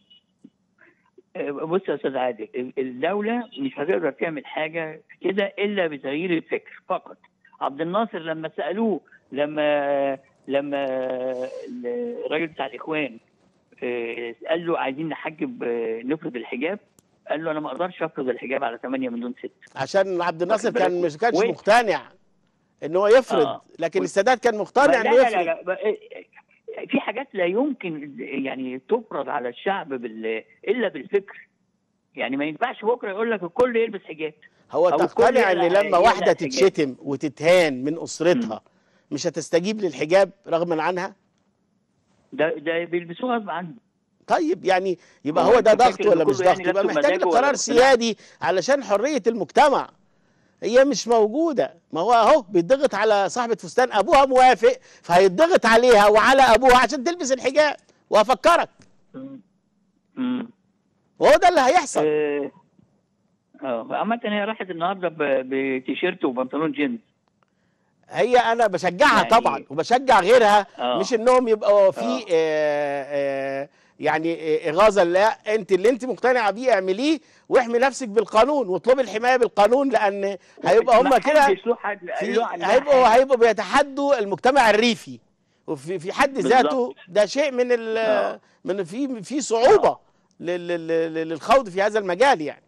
[SPEAKER 2] بص يا استاذ عادل الدوله مش هتقدر تعمل حاجه كده الا بتغيير الفكر فقط عبد الناصر لما سالوه لما لما الراجل بتاع الاخوان آه، قال له عايزين نحجب آه، نفرض الحجاب قال له انا ما اقدرش افرض الحجاب على 8 مليون ست
[SPEAKER 1] عشان عبد الناصر
[SPEAKER 2] واخد
[SPEAKER 1] كان
[SPEAKER 2] بالك؟
[SPEAKER 1] مش كانش
[SPEAKER 2] و-
[SPEAKER 1] مقتنع ان هو يفرض
[SPEAKER 2] آه.
[SPEAKER 1] لكن
[SPEAKER 2] و-
[SPEAKER 1] السادات كان مقتنع
[SPEAKER 2] لا
[SPEAKER 1] انه
[SPEAKER 2] لا لا,
[SPEAKER 1] يفرض
[SPEAKER 2] لا ب- في حاجات لا يمكن يعني تفرض على الشعب بال... الا بالفكر يعني ما ينفعش بكره يقول لك الكل يلبس حجاب
[SPEAKER 1] هو
[SPEAKER 2] أو
[SPEAKER 1] تقتنع
[SPEAKER 2] كل
[SPEAKER 1] ان
[SPEAKER 2] لا-
[SPEAKER 1] لما
[SPEAKER 2] لا
[SPEAKER 1] واحده
[SPEAKER 2] حجاب.
[SPEAKER 1] تتشتم وتتهان من اسرتها مش هتستجيب للحجاب رغما عنها
[SPEAKER 2] ده ده بيلبسوه غصب عنه
[SPEAKER 1] طيب يعني يبقى
[SPEAKER 2] هو
[SPEAKER 1] هو ده
[SPEAKER 2] أنت
[SPEAKER 1] ضغط
[SPEAKER 2] فاكر إن
[SPEAKER 1] ولا مش
[SPEAKER 2] كله
[SPEAKER 1] ضغط
[SPEAKER 2] يعني
[SPEAKER 1] يبقى
[SPEAKER 2] لابسه
[SPEAKER 1] محتاج
[SPEAKER 2] بمزاجه
[SPEAKER 1] لقرار
[SPEAKER 2] ولا-
[SPEAKER 1] سيادي علشان حريه المجتمع هي مش موجوده ما هو اهو بيتضغط على صاحبه فستان ابوها موافق فهيتضغط عليها وعلى ابوها عشان تلبس الحجاب وافكرك
[SPEAKER 2] امم
[SPEAKER 1] وهو ده اللي هيحصل
[SPEAKER 2] اه آه، عامة هي راحت النهارده ب- بتيشيرت وبنطلون جينز
[SPEAKER 1] هي انا بشجعها
[SPEAKER 2] يعني-
[SPEAKER 1] طبعا وبشجع غيرها
[SPEAKER 2] آه.
[SPEAKER 1] مش انهم يبقوا في
[SPEAKER 2] آه.
[SPEAKER 1] آه آه يعني آه، اغاظه لا انت اللي انت مقتنعه بيه اعمليه واحمي نفسك بالقانون واطلبي الحمايه بالقانون لان هيبقى هم
[SPEAKER 2] ما
[SPEAKER 1] كده
[SPEAKER 2] حدش له حد
[SPEAKER 1] في
[SPEAKER 2] له عنها
[SPEAKER 1] هيبقوا
[SPEAKER 2] حاجة.
[SPEAKER 1] هيبقوا بيتحدوا المجتمع الريفي وفي في حد
[SPEAKER 2] بالظبط.
[SPEAKER 1] ذاته ده شيء من ال
[SPEAKER 2] آه.
[SPEAKER 1] من في في صعوبه لل- لل- للخوض في هذا المجال يعني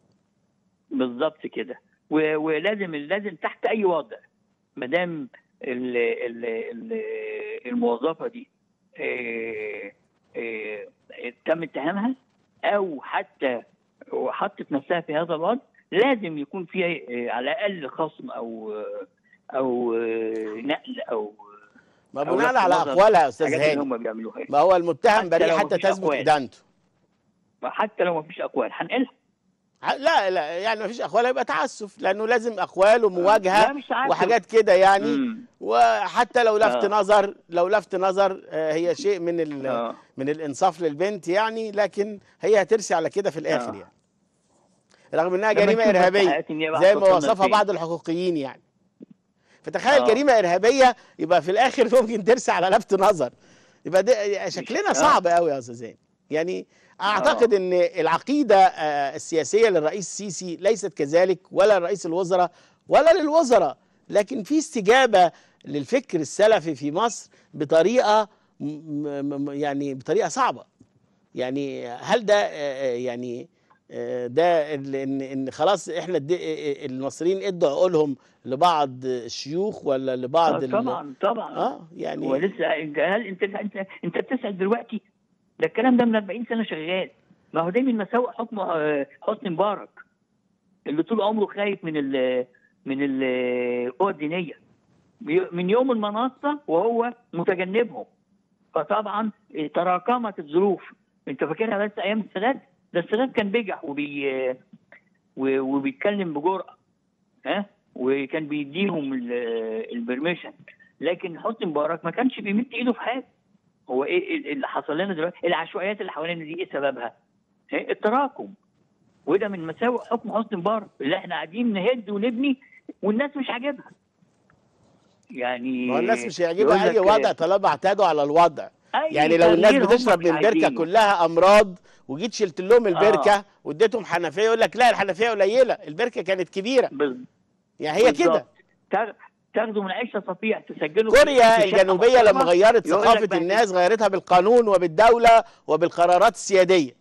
[SPEAKER 2] بالظبط كده و- ولازم لازم تحت اي وضع ما دام ال- ال- ال- الموظفه دي آه، آه، تم اتهامها او حتى حطت نفسها في هذا الوضع لازم يكون في آه، على الاقل خصم او او آه، نقل او
[SPEAKER 1] ما
[SPEAKER 2] أو
[SPEAKER 1] بناء
[SPEAKER 2] لفت
[SPEAKER 1] على
[SPEAKER 2] نظر
[SPEAKER 1] اقوالها يا استاذ
[SPEAKER 2] الحاجات اللي
[SPEAKER 1] هاني
[SPEAKER 2] هم بيعملوها
[SPEAKER 1] ما هو المتهم
[SPEAKER 2] حتى
[SPEAKER 1] بريء
[SPEAKER 2] لو
[SPEAKER 1] حتى
[SPEAKER 2] مفيش
[SPEAKER 1] تثبت
[SPEAKER 2] أقوال.
[SPEAKER 1] ادانته
[SPEAKER 2] حتى لو ما فيش اقوال هنقلها
[SPEAKER 1] ع- لا لا يعني ما فيش اقوال هيبقى تعسف لانه لازم اقوال ومواجهه
[SPEAKER 2] لا مش عارف
[SPEAKER 1] وحاجات كده يعني
[SPEAKER 2] مم.
[SPEAKER 1] وحتى لو لفت
[SPEAKER 2] آه.
[SPEAKER 1] نظر لو لفت نظر آه، هي شيء من ال-
[SPEAKER 2] آه.
[SPEAKER 1] من الانصاف للبنت يعني لكن هي هترسي على كده في الاخر
[SPEAKER 2] آه.
[SPEAKER 1] يعني رغم انها
[SPEAKER 2] لما
[SPEAKER 1] جريمه
[SPEAKER 2] نشوف
[SPEAKER 1] ارهابيه
[SPEAKER 2] حياتي إن هي بقى
[SPEAKER 1] زي ما
[SPEAKER 2] هتوصلنا
[SPEAKER 1] وصفها
[SPEAKER 2] لفين.
[SPEAKER 1] بعض الحقوقيين يعني فتخيل
[SPEAKER 2] آه.
[SPEAKER 1] جريمه ارهابيه يبقى في الاخر ممكن ترسى على لفت نظر يبقى ده شكلنا
[SPEAKER 2] آه.
[SPEAKER 1] صعب قوي يا استاذ زين يعني اعتقد ان العقيده آه، السياسيه للرئيس السيسي ليست كذلك ولا لرئيس الوزراء ولا للوزراء لكن في استجابه للفكر السلفي في مصر بطريقه م- م- م- يعني بطريقه صعبه يعني هل ده آه، آه، يعني آه، ده ال- ان ان خلاص احنا الد- آه، المصريين ادوا عقولهم لبعض الشيوخ ولا لبعض
[SPEAKER 2] آه،
[SPEAKER 1] ال-
[SPEAKER 2] طبعا طبعا
[SPEAKER 1] اه يعني
[SPEAKER 2] ولسه انت هل انت انت انت بتسال دلوقتي ده الكلام ده من 40 سنه شغال ما هو ده من مساوئ حكم آه، حسني مبارك اللي طول عمره خايف من ال من ال- القوى الدينيه بي- من يوم المنصه وهو متجنبهم فطبعا تراكمت الظروف انت فاكرها بس ايام السادات ده السادات كان بيجح وبي و- وبيتكلم بجرأه ها وكان بيديهم ال- البرميشن لكن حسني مبارك ما كانش بيمد ايده في حاجه هو ايه ال- اللي حصل لنا دلوقتي العشوائيات اللي حوالينا دي ايه سببها؟ إيه؟ التراكم وده من مساوئ حكم حسني مبارك اللي احنا قاعدين نهد ونبني والناس مش عاجبها يعني
[SPEAKER 1] ما هو الناس مش
[SPEAKER 2] يقول
[SPEAKER 1] هيعجبها اي
[SPEAKER 2] لك-
[SPEAKER 1] وضع طالما اعتادوا على الوضع
[SPEAKER 2] أي
[SPEAKER 1] يعني لو الناس
[SPEAKER 2] تغيير هم
[SPEAKER 1] بتشرب
[SPEAKER 2] مش
[SPEAKER 1] من بركه
[SPEAKER 2] عايزينه.
[SPEAKER 1] كلها امراض وجيت شلت لهم البركه
[SPEAKER 2] آه.
[SPEAKER 1] واديتهم حنفيه يقول لك لا الحنفيه قليله البركه كانت كبيره
[SPEAKER 2] بال-
[SPEAKER 1] يعني هي كده
[SPEAKER 2] بالظبط. تاخ- تاخدوا من عيشه صفيح تسجلوا في-
[SPEAKER 1] كوريا
[SPEAKER 2] في شقة
[SPEAKER 1] الجنوبيه لما
[SPEAKER 2] محترمة،
[SPEAKER 1] غيرت
[SPEAKER 2] يقول لك
[SPEAKER 1] ثقافه
[SPEAKER 2] بقى
[SPEAKER 1] الناس غيرتها بالقانون وبالدوله وبالقرارات السياديه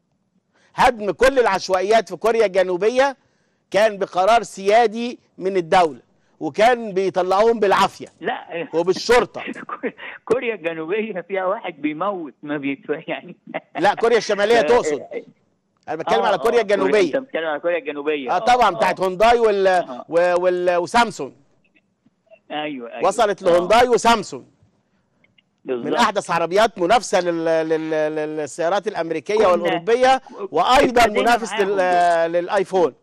[SPEAKER 1] هدم كل العشوائيات في كوريا الجنوبيه كان بقرار سيادي من الدوله وكان بيطلعوهم بالعافيه
[SPEAKER 2] لا
[SPEAKER 1] وبالشرطه
[SPEAKER 2] كوريا الجنوبيه فيها واحد بيموت ما بيتف يعني
[SPEAKER 1] لا كوريا الشماليه تقصد انا بتكلم
[SPEAKER 2] آه،
[SPEAKER 1] على
[SPEAKER 2] آه،
[SPEAKER 1] كوريا
[SPEAKER 2] انت
[SPEAKER 1] الجنوبيه
[SPEAKER 2] بتتكلم على كوريا الجنوبيه
[SPEAKER 1] اه طبعا بتاعت هونداي وال...
[SPEAKER 2] آه.
[SPEAKER 1] و- وال... وسامسونج
[SPEAKER 2] ايوه ايوه
[SPEAKER 1] وصلت
[SPEAKER 2] آه،
[SPEAKER 1] لهونداي وسامسونج من
[SPEAKER 2] بالظبط.
[SPEAKER 1] احدث عربيات منافسه لل... لل... للسيارات الامريكيه
[SPEAKER 2] كنا-
[SPEAKER 1] والاوروبيه وايضا
[SPEAKER 2] ابتدينا
[SPEAKER 1] منافس
[SPEAKER 2] معاهم
[SPEAKER 1] لل... للايفون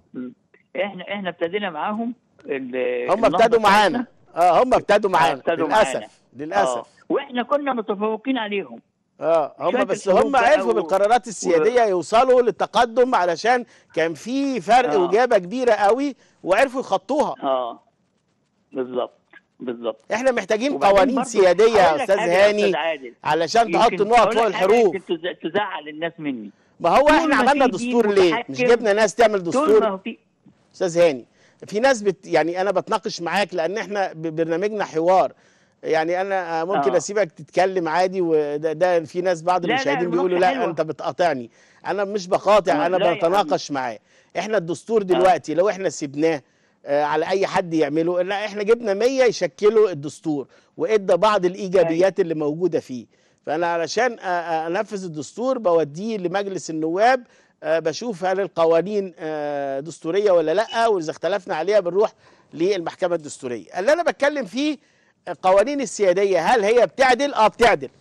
[SPEAKER 2] احنا احنا ابتدينا معاهم ال-
[SPEAKER 1] هم
[SPEAKER 2] النهضة
[SPEAKER 1] ابتدوا معانا
[SPEAKER 2] بتاعتنا.
[SPEAKER 1] اه هم ابتدوا معانا
[SPEAKER 2] ابتدوا معانا.
[SPEAKER 1] للاسف
[SPEAKER 2] آه.
[SPEAKER 1] للاسف
[SPEAKER 2] واحنا كنا متفوقين عليهم
[SPEAKER 1] اه هم
[SPEAKER 2] شوية
[SPEAKER 1] بس
[SPEAKER 2] الحروب
[SPEAKER 1] هم
[SPEAKER 2] بقى
[SPEAKER 1] عرفوا
[SPEAKER 2] و-
[SPEAKER 1] بالقرارات السياديه يوصلوا للتقدم علشان كان في فرق
[SPEAKER 2] آه.
[SPEAKER 1] وجابه كبيره قوي وعرفوا يخطوها
[SPEAKER 2] اه بالظبط بالظبط
[SPEAKER 1] احنا محتاجين
[SPEAKER 2] وبعدين
[SPEAKER 1] قوانين
[SPEAKER 2] برضو
[SPEAKER 1] سياديه يا
[SPEAKER 2] هقول لك
[SPEAKER 1] استاذ
[SPEAKER 2] حاجة يا
[SPEAKER 1] هاني
[SPEAKER 2] أستاذ عادل.
[SPEAKER 1] علشان تحط
[SPEAKER 2] يمكن
[SPEAKER 1] النقط
[SPEAKER 2] أقول
[SPEAKER 1] فوق
[SPEAKER 2] لك حاجة
[SPEAKER 1] الحروف
[SPEAKER 2] يمكن تز- تزعل الناس مني
[SPEAKER 1] ما هو
[SPEAKER 2] طول
[SPEAKER 1] احنا
[SPEAKER 2] ما
[SPEAKER 1] عملنا
[SPEAKER 2] في
[SPEAKER 1] دستور
[SPEAKER 2] دين
[SPEAKER 1] ليه
[SPEAKER 2] متحكم،
[SPEAKER 1] مش جبنا ناس تعمل
[SPEAKER 2] طول ما
[SPEAKER 1] دستور
[SPEAKER 2] هو في
[SPEAKER 1] استاذ هاني في ناس بت يعني انا بتناقش معاك لان احنا ببرنامجنا حوار يعني انا ممكن
[SPEAKER 2] آه.
[SPEAKER 1] اسيبك تتكلم عادي وده ده في ناس بعض
[SPEAKER 2] لا، لا،
[SPEAKER 1] المشاهدين بيقولوا
[SPEAKER 2] المناقشة
[SPEAKER 1] لا
[SPEAKER 2] حلوة.
[SPEAKER 1] انت بتقاطعني انا مش بقاطع
[SPEAKER 2] آه،
[SPEAKER 1] انا
[SPEAKER 2] لا يا
[SPEAKER 1] بتناقش معاه احنا الدستور دلوقتي لو احنا سيبناه آه، على اي حد يعمله لا احنا جبنا 100 يشكلوا الدستور وادى بعض الايجابيات اللي موجوده فيه فانا علشان أ- أ- انفذ الدستور بوديه لمجلس النواب آه، بشوف هل القوانين آه، دستوريه ولا لا واذا اختلفنا عليها بنروح للمحكمه الدستوريه اللي انا بتكلم فيه القوانين السياديه هل هي بتعدل اه بتعدل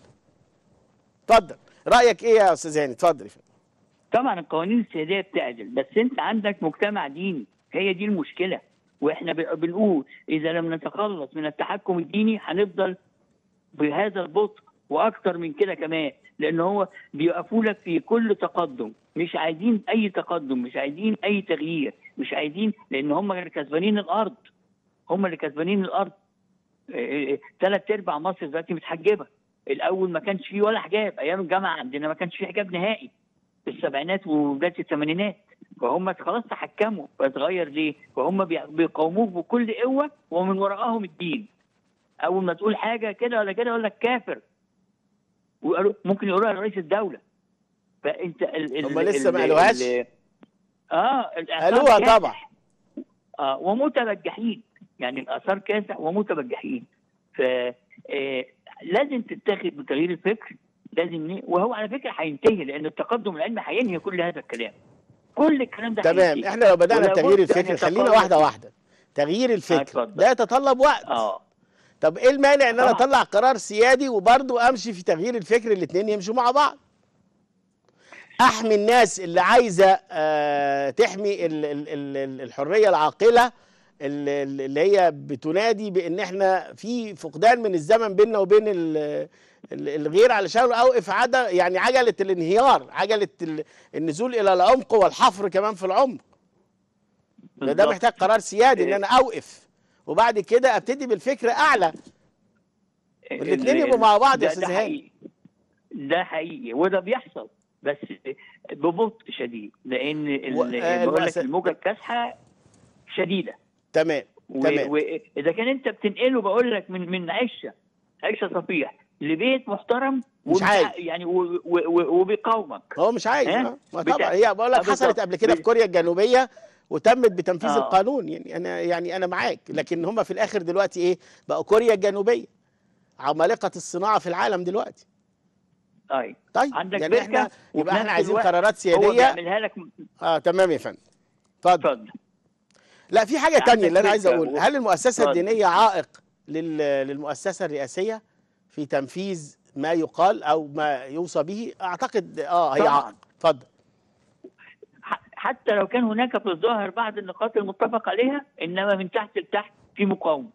[SPEAKER 1] اتفضل رايك ايه يا استاذ هاني اتفضل يا فندم.
[SPEAKER 2] طبعا القوانين السياديه بتعدل بس انت عندك مجتمع ديني هي دي المشكله واحنا ب- بنقول اذا لم نتخلص من التحكم الديني هنفضل بهذا البطء واكتر من كده كمان لان هو بيوقفوا لك في كل تقدم مش عايزين اي تقدم مش عايزين اي تغيير مش عايزين لان هم اللي كسبانين الارض هم اللي كسبانين الارض ثلاث ارباع مصر دلوقتي متحجبه الاول ما كانش فيه ولا حجاب ايام الجامعه عندنا ما كانش فيه حجاب نهائي في السبعينات وبدايه الثمانينات فهم خلاص تحكموا فاتغير ليه؟ فهم بي- بيقاوموك بكل قوه ومن وراءهم الدين. اول ما تقول حاجه كده ولا كده يقول لك كافر. ويقولوا ممكن يقولوها لرئيس الدوله. فانت ال ال
[SPEAKER 1] هم لسه ما
[SPEAKER 2] ال-
[SPEAKER 1] قالوهاش؟
[SPEAKER 2] ال- اه الآثار
[SPEAKER 1] قالوها
[SPEAKER 2] كاسح.
[SPEAKER 1] طبعا
[SPEAKER 2] اه ومتبجحين يعني الاثار كاسح ومتبجحين ف آه، لازم تتاخد بتغيير الفكر لازم ن- وهو على فكره هينتهي لان التقدم العلمي هينهي كل هذا الكلام كل الكلام ده
[SPEAKER 1] تمام
[SPEAKER 2] هينتهي.
[SPEAKER 1] احنا لو بدانا
[SPEAKER 2] ولا
[SPEAKER 1] بتغيير
[SPEAKER 2] بد أن
[SPEAKER 1] الفكر خلينا
[SPEAKER 2] يتقرر
[SPEAKER 1] واحده
[SPEAKER 2] فيه.
[SPEAKER 1] واحده تغيير الفكر
[SPEAKER 2] اتفضل.
[SPEAKER 1] ده يتطلب وقت
[SPEAKER 2] اه
[SPEAKER 1] طب ايه المانع ان انا
[SPEAKER 2] طبعا.
[SPEAKER 1] اطلع قرار سيادي وبرضه امشي في تغيير الفكر الاثنين يمشوا مع بعض احمي الناس اللي عايزه آه، تحمي ال- ال- ال- ال- الحريه العاقله ال- ال- اللي هي بتنادي بان احنا في فقدان من الزمن بيننا وبين ال- ال- الغير علشان اوقف عدا يعني عجله الانهيار عجله ال- النزول الى العمق والحفر كمان في العمق ده, ده
[SPEAKER 2] بالظبط.
[SPEAKER 1] محتاج قرار سيادي ان
[SPEAKER 2] إيه.
[SPEAKER 1] انا اوقف وبعد كده ابتدي بالفكر اعلى والاتنين
[SPEAKER 2] ال-
[SPEAKER 1] يبقوا مع بعض يا
[SPEAKER 2] ده-
[SPEAKER 1] أستاذ
[SPEAKER 2] ده
[SPEAKER 1] هاني.
[SPEAKER 2] حقيقي ده حقيقي وده بيحصل بس ببطء شديد لان ال-
[SPEAKER 1] و- آه،
[SPEAKER 2] بقول لك
[SPEAKER 1] المؤسس-
[SPEAKER 2] الموجه الكاسحه شديده
[SPEAKER 1] تمام تمام.
[SPEAKER 2] واذا كان انت بتنقله بقول لك من من عشه عشه صفيح لبيت محترم
[SPEAKER 1] مش
[SPEAKER 2] وبتاع-
[SPEAKER 1] عايز.
[SPEAKER 2] يعني و- و- و- وبيقاومك
[SPEAKER 1] هو مش عايز
[SPEAKER 2] ها؟
[SPEAKER 1] آه. ما
[SPEAKER 2] بتاع-
[SPEAKER 1] طبعا هي بقول لك
[SPEAKER 2] آه،
[SPEAKER 1] حصلت
[SPEAKER 2] بالظبط.
[SPEAKER 1] قبل كده في
[SPEAKER 2] بال-
[SPEAKER 1] كوريا الجنوبيه وتمت بتنفيذ
[SPEAKER 2] آه.
[SPEAKER 1] القانون يعني انا يعني انا معاك لكن هم في الاخر دلوقتي ايه بقوا كوريا الجنوبيه عمالقه الصناعه في العالم دلوقتي
[SPEAKER 2] اي
[SPEAKER 1] طيب
[SPEAKER 2] عندك
[SPEAKER 1] يعني
[SPEAKER 2] بركة
[SPEAKER 1] احنا
[SPEAKER 2] وفي
[SPEAKER 1] يبقى احنا
[SPEAKER 2] نفس
[SPEAKER 1] عايزين
[SPEAKER 2] الوقت
[SPEAKER 1] قرارات
[SPEAKER 2] هو
[SPEAKER 1] سياديه
[SPEAKER 2] بيعملها لك
[SPEAKER 1] اه تمام يا فندم اتفضل
[SPEAKER 2] اتفضل
[SPEAKER 1] لا في حاجه
[SPEAKER 2] عندك
[SPEAKER 1] تانية اللي انا عايز
[SPEAKER 2] بركة
[SPEAKER 1] اقول
[SPEAKER 2] و-
[SPEAKER 1] هل المؤسسه
[SPEAKER 2] اتفضل.
[SPEAKER 1] الدينيه عائق لل- للمؤسسه الرئاسيه في تنفيذ ما يقال او ما يوصى به اعتقد اه هي
[SPEAKER 2] طبعاً.
[SPEAKER 1] عائق اتفضل
[SPEAKER 2] ح- حتى لو كان هناك في الظاهر بعض النقاط المتفق عليها انما من تحت لتحت في مقاومه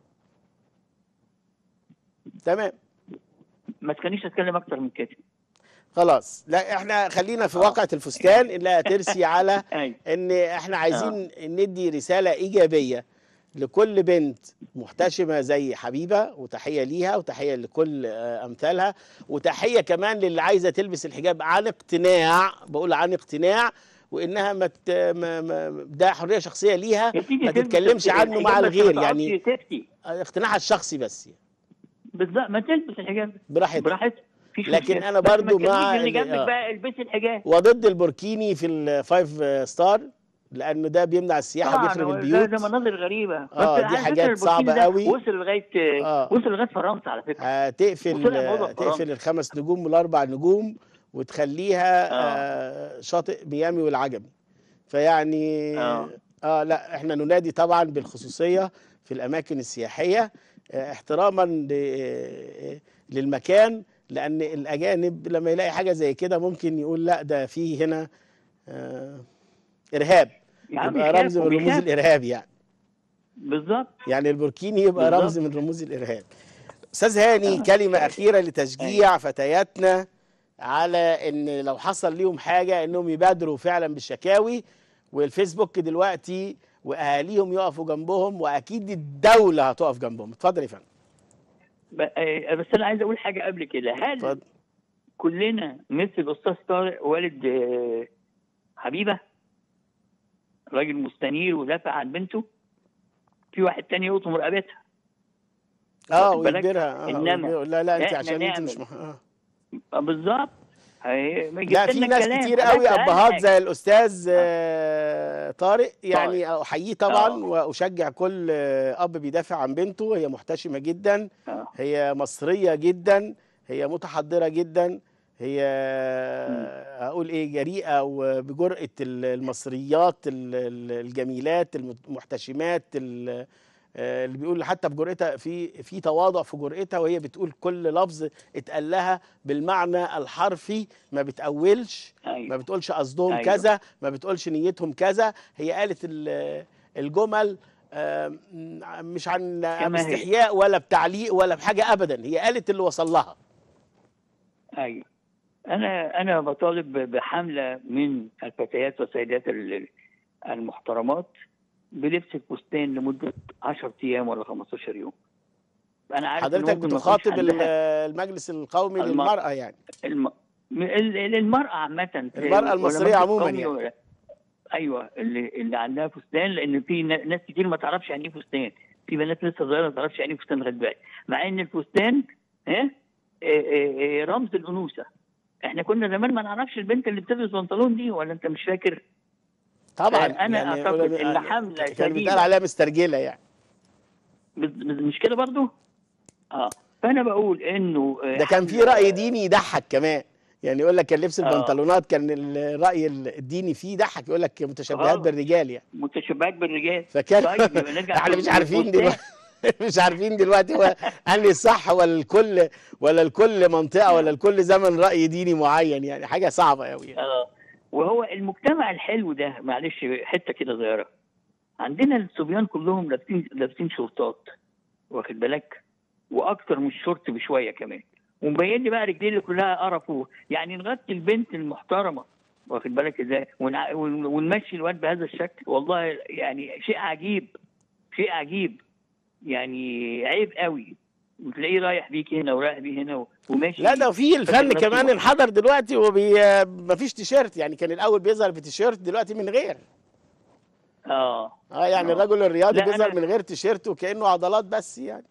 [SPEAKER 1] تمام
[SPEAKER 2] ما تخلينيش اتكلم اكتر من كده
[SPEAKER 1] خلاص لا احنا خلينا في
[SPEAKER 2] آه.
[SPEAKER 1] واقعة الفستان اللي ترسي على
[SPEAKER 2] اي
[SPEAKER 1] ان احنا عايزين ندي رسالة ايجابية لكل بنت محتشمة زي حبيبة وتحية ليها وتحية لكل آه، امثالها وتحية كمان للي عايزة تلبس الحجاب عن اقتناع بقول عن اقتناع وانها ما ت- ما- ما- ده حرية شخصية ليها
[SPEAKER 2] يا سيدي
[SPEAKER 1] ما
[SPEAKER 2] تلبس
[SPEAKER 1] تتكلمش
[SPEAKER 2] الحجاب
[SPEAKER 1] عنه مع
[SPEAKER 2] بس
[SPEAKER 1] الغير
[SPEAKER 2] ما
[SPEAKER 1] يعني
[SPEAKER 2] تقعدش تفتي.
[SPEAKER 1] اقتناعها الشخصي بس
[SPEAKER 2] بالظبط ما تلبس الحجاب
[SPEAKER 1] براحتك
[SPEAKER 2] براحتك مفيش
[SPEAKER 1] لكن
[SPEAKER 2] مشكلة.
[SPEAKER 1] أنا
[SPEAKER 2] بس
[SPEAKER 1] برضو
[SPEAKER 2] ما
[SPEAKER 1] مع
[SPEAKER 2] تخليش اللي
[SPEAKER 1] ال-
[SPEAKER 2] جنبك
[SPEAKER 1] آه.
[SPEAKER 2] بقى البسي الحجاب
[SPEAKER 1] وضد البوركيني في الفايف ستار لانه ده بيمنع السياحه
[SPEAKER 2] طبعاً،
[SPEAKER 1] وبيخرب
[SPEAKER 2] هو
[SPEAKER 1] البيوت
[SPEAKER 2] ده, ده مناظر غريبه
[SPEAKER 1] آه،
[SPEAKER 2] بس
[SPEAKER 1] دي
[SPEAKER 2] على فكرة
[SPEAKER 1] حاجات
[SPEAKER 2] البوركيني
[SPEAKER 1] صعبة
[SPEAKER 2] ده
[SPEAKER 1] قوي.
[SPEAKER 2] وصل لغايه
[SPEAKER 1] آه.
[SPEAKER 2] وصل لغايه فرنسا على فكره
[SPEAKER 1] هتقفل
[SPEAKER 2] وطلع موضة في
[SPEAKER 1] تقفل
[SPEAKER 2] فرنسا.
[SPEAKER 1] الخمس نجوم والاربع نجوم وتخليها
[SPEAKER 2] آه.
[SPEAKER 1] آه. شاطئ ميامي والعجمي فيعني
[SPEAKER 2] آه.
[SPEAKER 1] اه لا احنا ننادي طبعا بالخصوصيه في الاماكن السياحيه آه احتراما ل- للمكان لان الاجانب لما يلاقي حاجه زي كده ممكن يقول لا ده في هنا آه ارهاب
[SPEAKER 2] يا عم
[SPEAKER 1] يبقى
[SPEAKER 2] يخاف
[SPEAKER 1] رمز من رموز
[SPEAKER 2] وبيخاف.
[SPEAKER 1] الارهاب يعني
[SPEAKER 2] بالظبط
[SPEAKER 1] يعني البوركيني يبقى
[SPEAKER 2] بالظبط.
[SPEAKER 1] رمز من رموز الارهاب استاذ هاني كلمه اخيره لتشجيع فتياتنا على ان لو حصل ليهم حاجه انهم يبادروا فعلا بالشكاوي والفيسبوك دلوقتي واهاليهم يقفوا جنبهم واكيد الدوله هتقف جنبهم اتفضل يا فندم
[SPEAKER 2] ب- آه، بس انا عايز اقول حاجه قبل كده هل
[SPEAKER 1] اتفضل
[SPEAKER 2] كلنا مثل الاستاذ طارق والد آه، حبيبه راجل مستنير ودافع عن بنته في واحد تاني يقطم رقبتها
[SPEAKER 1] اه
[SPEAKER 2] واخد بالك؟
[SPEAKER 1] ويجبرها آه
[SPEAKER 2] إنما
[SPEAKER 1] ويجبرها. لا لا انت
[SPEAKER 2] إحنا
[SPEAKER 1] عشان انت
[SPEAKER 2] نعمل.
[SPEAKER 1] مش مح... آه.
[SPEAKER 2] آه، بالظبط هي- ما
[SPEAKER 1] لا
[SPEAKER 2] جبت
[SPEAKER 1] في
[SPEAKER 2] لنا
[SPEAKER 1] ناس
[SPEAKER 2] الكلام.
[SPEAKER 1] كتير
[SPEAKER 2] بس
[SPEAKER 1] قوي
[SPEAKER 2] أهم
[SPEAKER 1] ابهات
[SPEAKER 2] حاجة.
[SPEAKER 1] زي الاستاذ آه، طارق يعني احييه طبعا
[SPEAKER 2] آه.
[SPEAKER 1] واشجع كل آه، اب بيدافع عن بنته هي محتشمه جدا
[SPEAKER 2] آه.
[SPEAKER 1] هي مصريه جدا هي متحضره جدا هي هقول ايه جريئه وبجرأه ال- المصريات ال- ال- الجميلات المحتشمات ال- آه، اللي بيقول حتى بجرأتها في في تواضع في جرأتها وهي بتقول كل لفظ اتقال لها بالمعنى الحرفي ما بتأولش ما
[SPEAKER 2] أيوة.
[SPEAKER 1] بتقولش قصدهم
[SPEAKER 2] أيوة.
[SPEAKER 1] كذا ما بتقولش نيتهم كذا هي قالت ال- الجمل آه، مش عن
[SPEAKER 2] كما هي.
[SPEAKER 1] استحياء ولا بتعليق ولا بحاجه ابدا هي قالت اللي وصل لها
[SPEAKER 2] ايوه انا انا بطالب بحمله من الفتيات والسيدات ال- المحترمات بلبس الفستان لمده 10 ايام ولا 15 يوم انا عارف إن
[SPEAKER 1] حضرتك
[SPEAKER 2] ممكن ما يكونش
[SPEAKER 1] بتخاطب ال-
[SPEAKER 2] عندها
[SPEAKER 1] المجلس القومي
[SPEAKER 2] الم-
[SPEAKER 1] للمراه يعني
[SPEAKER 2] الم... ال- المرأة عامة في-
[SPEAKER 1] المرأة
[SPEAKER 2] ولا
[SPEAKER 1] المصرية
[SPEAKER 2] مجلس
[SPEAKER 1] عموماً
[SPEAKER 2] قومي
[SPEAKER 1] يعني.
[SPEAKER 2] ولا- أيوة اللي اللي عندها فستان لأن في ن- ناس كتير ما تعرفش يعني إيه فستان في بنات لسه صغيرة ما تعرفش يعني إيه فستان لغاية دلوقتي مع إن الفستان ها إيه إيه إيه رمز الأنوثة إحنا كنا زمان ما نعرفش البنت اللي بتلبس بنطلون دي ولا أنت مش فاكر
[SPEAKER 1] طبعا
[SPEAKER 2] أنا أعتقد
[SPEAKER 1] يقول-
[SPEAKER 2] إن حملة
[SPEAKER 1] كان
[SPEAKER 2] شديدة.
[SPEAKER 1] بيتقال عليها مسترجله يعني
[SPEAKER 2] بس- بس مش كده برضو؟ اه فأنا بقول إنه آه،
[SPEAKER 1] ده كان في
[SPEAKER 2] حملة-
[SPEAKER 1] راي ديني يضحك كمان يعني يقول لك كان لبس
[SPEAKER 2] آه.
[SPEAKER 1] البنطلونات كان الراي الديني فيه يضحك يقول لك متشبهات
[SPEAKER 2] آه.
[SPEAKER 1] بالرجال يعني
[SPEAKER 2] متشبهات بالرجال
[SPEAKER 1] فكان
[SPEAKER 2] طيب يبقى نرجع
[SPEAKER 1] احنا مش
[SPEAKER 2] للفستان.
[SPEAKER 1] عارفين دلوقتي مش عارفين دلوقتي هو انهي الصح ولا الكل ولا الكل منطقه ولا الكل زمن راي ديني معين يعني حاجه صعبه قوي يعني.
[SPEAKER 2] اه وهو المجتمع الحلو ده معلش حته كده صغيره عندنا الصبيان كلهم لابسين لابسين شورتات واخد بالك واكتر من الشورت بشويه كمان ومبين لي بقى رجليه اللي كلها قرف و- يعني نغطي البنت المحترمه واخد بالك ازاي ونع- ون- ونمشي الواد بهذا الشكل والله يعني شيء عجيب شيء عجيب يعني عيب قوي وتلاقيه رايح بيك هنا ورايح بيه هنا و- وماشي
[SPEAKER 1] لا ده في الفن
[SPEAKER 2] فاكر
[SPEAKER 1] كمان
[SPEAKER 2] نفسه.
[SPEAKER 1] انحدر دلوقتي وبي مفيش تيشيرت يعني كان الاول بيظهر بتيشيرت دلوقتي من غير
[SPEAKER 2] اه
[SPEAKER 1] اه يعني
[SPEAKER 2] آه.
[SPEAKER 1] الرجل الرياضي
[SPEAKER 2] لا،
[SPEAKER 1] بيظهر
[SPEAKER 2] أنا-
[SPEAKER 1] من غير تيشيرت وكانه عضلات بس يعني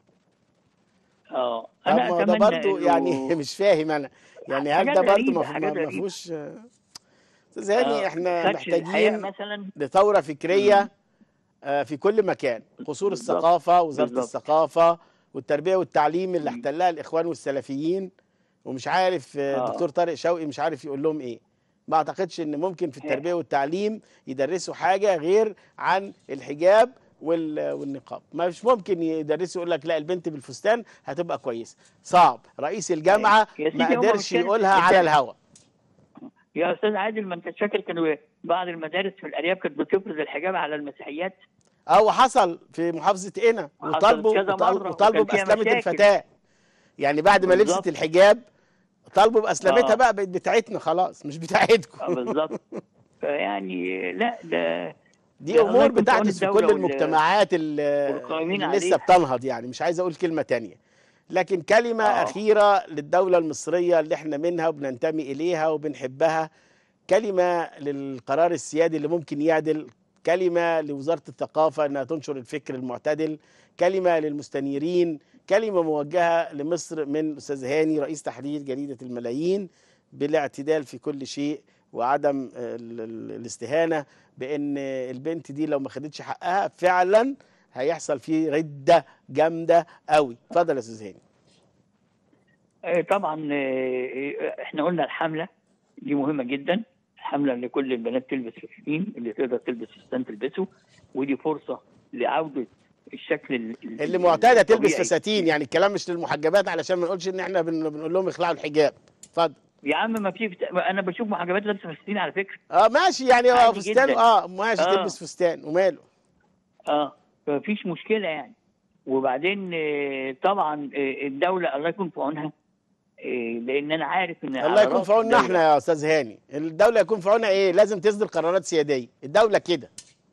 [SPEAKER 2] اه
[SPEAKER 1] انا
[SPEAKER 2] انا
[SPEAKER 1] ده
[SPEAKER 2] اتمنى
[SPEAKER 1] برضو
[SPEAKER 2] إنه-
[SPEAKER 1] يعني مش فاهم انا يعني هل
[SPEAKER 2] حاجات
[SPEAKER 1] ده برضو
[SPEAKER 2] غريبة،
[SPEAKER 1] ما
[SPEAKER 2] حاجات
[SPEAKER 1] ما- ما
[SPEAKER 2] غريبة.
[SPEAKER 1] فيهوش آه، استاذ هاني
[SPEAKER 2] آه،
[SPEAKER 1] احنا
[SPEAKER 2] خدش الحقيقة
[SPEAKER 1] محتاجين
[SPEAKER 2] مثلا
[SPEAKER 1] لثوره فكريه آه، في كل مكان قصور
[SPEAKER 2] بالظبط.
[SPEAKER 1] الثقافه وزاره
[SPEAKER 2] بالظبط.
[SPEAKER 1] الثقافه والتربيه والتعليم اللي
[SPEAKER 2] مم.
[SPEAKER 1] احتلها الاخوان والسلفيين ومش عارف آه،
[SPEAKER 2] آه.
[SPEAKER 1] الدكتور طارق شوقي مش عارف يقول لهم ايه ما اعتقدش ان ممكن في التربيه والتعليم يدرسوا حاجه غير عن الحجاب وال- والنقاب ما مش ممكن يدرسوا يقول لك لا البنت بالفستان هتبقى كويس صعب رئيس الجامعه
[SPEAKER 2] يا سيدي
[SPEAKER 1] ما
[SPEAKER 2] هما
[SPEAKER 1] قدرش
[SPEAKER 2] مش كده.
[SPEAKER 1] يقولها
[SPEAKER 2] أنت-
[SPEAKER 1] على الهوا
[SPEAKER 2] يا استاذ عادل ما انت فاكر كانوا بعض المدارس في الارياف كانت بتفرض الحجاب على المسيحيات
[SPEAKER 1] اه وحصل في محافظه قنا
[SPEAKER 2] وحصلت
[SPEAKER 1] وطالبوا
[SPEAKER 2] كذا
[SPEAKER 1] وطال-
[SPEAKER 2] مرة
[SPEAKER 1] وطالبوا
[SPEAKER 2] وكان فيها
[SPEAKER 1] باسلمه
[SPEAKER 2] مشاكل.
[SPEAKER 1] الفتاه يعني بعد ما لبست
[SPEAKER 2] بالظبط.
[SPEAKER 1] الحجاب طالبوا باسلمتها
[SPEAKER 2] آه.
[SPEAKER 1] بقى بقت بتاعتنا خلاص مش
[SPEAKER 2] آه،
[SPEAKER 1] بتاعتكم
[SPEAKER 2] بالظبط فيعني لا ده
[SPEAKER 1] دي
[SPEAKER 2] ده الله
[SPEAKER 1] امور
[SPEAKER 2] يكون في عون
[SPEAKER 1] بتحدث في
[SPEAKER 2] الدولة
[SPEAKER 1] كل
[SPEAKER 2] وال-
[SPEAKER 1] المجتمعات اللي
[SPEAKER 2] والقائمين
[SPEAKER 1] اللي لسه
[SPEAKER 2] عليها.
[SPEAKER 1] بتنهض يعني مش عايز اقول كلمه تانية لكن كلمه
[SPEAKER 2] آه.
[SPEAKER 1] اخيره للدوله المصريه اللي احنا منها وبننتمي اليها وبنحبها كلمه للقرار السيادي اللي ممكن يعدل كلمه لوزاره الثقافه انها تنشر الفكر المعتدل كلمه للمستنيرين كلمه موجهه لمصر من استاذ هاني رئيس تحرير جريده الملايين بالاعتدال في كل شيء وعدم ال- ال- الاستهانه بان البنت دي لو ما خدتش حقها فعلا هيحصل فيه رده جامده قوي اتفضل يا استاذ هاني
[SPEAKER 2] آه، طبعا آه، احنا قلنا الحمله دي مهمه جدا الحمله ان كل البنات تلبس فساتين اللي تقدر تلبس فستان تلبسه ودي فرصه لعوده الشكل ال- ال-
[SPEAKER 1] اللي معتاده تلبس
[SPEAKER 2] الطبيعي.
[SPEAKER 1] فساتين يعني الكلام مش للمحجبات علشان ما نقولش ان احنا بن- بنقول لهم اخلعوا الحجاب اتفضل
[SPEAKER 2] يا عم ما في بت... انا بشوف محجبات لابسه فساتين على فكره
[SPEAKER 1] اه ماشي يعني اه
[SPEAKER 2] عادي
[SPEAKER 1] فستان
[SPEAKER 2] جداً.
[SPEAKER 1] اه ماشي
[SPEAKER 2] آه.
[SPEAKER 1] تلبس فستان وماله
[SPEAKER 2] اه فمفيش مشكله يعني وبعدين آه، طبعا آه، الدوله الله يكون في عونها آه، لان انا عارف ان
[SPEAKER 1] الله
[SPEAKER 2] على
[SPEAKER 1] يكون
[SPEAKER 2] رأس
[SPEAKER 1] في عوننا
[SPEAKER 2] الدولة-
[SPEAKER 1] احنا يا استاذ هاني الدوله يكون في عونها ايه لازم تصدر قرارات سياديه الدوله كده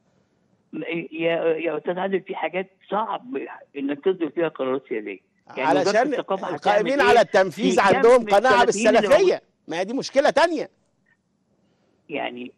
[SPEAKER 2] يا يا استاذ عادل في حاجات صعب انك تصدر فيها قرارات سياديه يعني وزارة
[SPEAKER 1] علشان
[SPEAKER 2] الثقافة هتعمل
[SPEAKER 1] القائمين
[SPEAKER 2] إيه
[SPEAKER 1] على التنفيذ
[SPEAKER 2] في
[SPEAKER 1] عندهم
[SPEAKER 2] كم
[SPEAKER 1] قناعه
[SPEAKER 2] السلفيين اللي
[SPEAKER 1] بالسلفيه ما هي دي مشكله تانية
[SPEAKER 2] يعني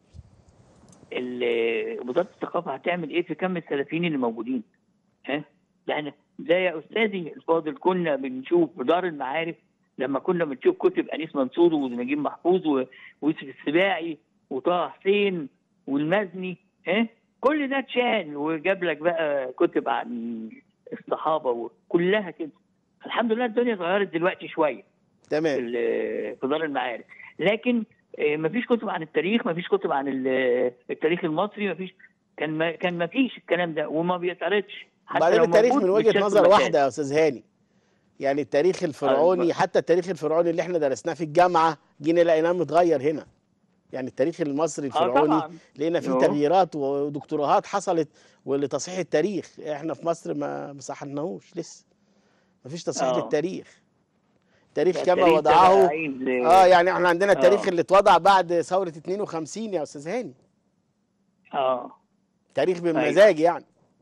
[SPEAKER 2] ال- وزاره الثقافه هتعمل ايه في كم السلفيين اللي موجودين؟ ها؟ يعني ده يا استاذي الفاضل كنا بنشوف في دار المعارف لما كنا بنشوف كتب انيس منصور ونجيب محفوظ و- ويوسف السباعي وطه حسين والمزني ها؟ كل ده اتشال وجاب لك بقى كتب عن الصحابه وكلها كده الحمد لله الدنيا اتغيرت دلوقتي شويه في
[SPEAKER 1] تمام
[SPEAKER 2] ال- في دار المعارف لكن آه، مفيش كتب عن التاريخ مفيش كتب عن ال- التاريخ المصري مفيش كان ما كان مفيش الكلام ده وما بيتعرضش حتى
[SPEAKER 1] بعدين
[SPEAKER 2] لو
[SPEAKER 1] التاريخ
[SPEAKER 2] موجود
[SPEAKER 1] من وجهه
[SPEAKER 2] بيتشال في
[SPEAKER 1] نظر
[SPEAKER 2] المكان.
[SPEAKER 1] واحده يا استاذ هاني يعني التاريخ الفرعوني
[SPEAKER 2] أيوة.
[SPEAKER 1] حتى التاريخ الفرعوني اللي احنا درسناه في الجامعه جينا لقيناه متغير هنا يعني التاريخ المصري
[SPEAKER 2] اه
[SPEAKER 1] الفرعوني
[SPEAKER 2] طبعا
[SPEAKER 1] لقينا فيه
[SPEAKER 2] أيوه.
[SPEAKER 1] تغييرات ودكتوراهات حصلت ولتصحيح التاريخ احنا في مصر ما ما صححناهوش لسه ما فيش تصحيح
[SPEAKER 2] آه.
[SPEAKER 1] للتاريخ التاريخ
[SPEAKER 2] التاريخ
[SPEAKER 1] كما
[SPEAKER 2] ده
[SPEAKER 1] وضعه
[SPEAKER 2] عايز
[SPEAKER 1] اه يعني احنا عندنا التاريخ
[SPEAKER 2] آه.
[SPEAKER 1] اللي اتوضع بعد ثوره 52 يا استاذ هاني
[SPEAKER 2] اه
[SPEAKER 1] تاريخ بالمزاج يعني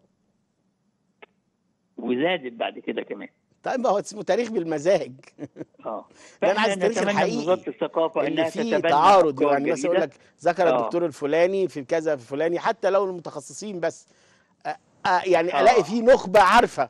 [SPEAKER 2] وزادت بعد كده كمان
[SPEAKER 1] طيب ما هو اسمه تاريخ بالمزاج
[SPEAKER 2] اه
[SPEAKER 1] لا، أنا عايز
[SPEAKER 2] فإحنا
[SPEAKER 1] التاريخ
[SPEAKER 2] نتمنى من
[SPEAKER 1] الحقيقي
[SPEAKER 2] وزاره الثقافه
[SPEAKER 1] اللي
[SPEAKER 2] انها
[SPEAKER 1] فيه
[SPEAKER 2] تتبنى
[SPEAKER 1] تعارض
[SPEAKER 2] أفكار
[SPEAKER 1] يعني مثلا يقول
[SPEAKER 2] جديدة.
[SPEAKER 1] لك ذكر
[SPEAKER 2] آه.
[SPEAKER 1] الدكتور الفلاني في كذا في فلاني حتى لو المتخصصين بس آه آه يعني
[SPEAKER 2] آه.
[SPEAKER 1] الاقي فيه نخبه عارفه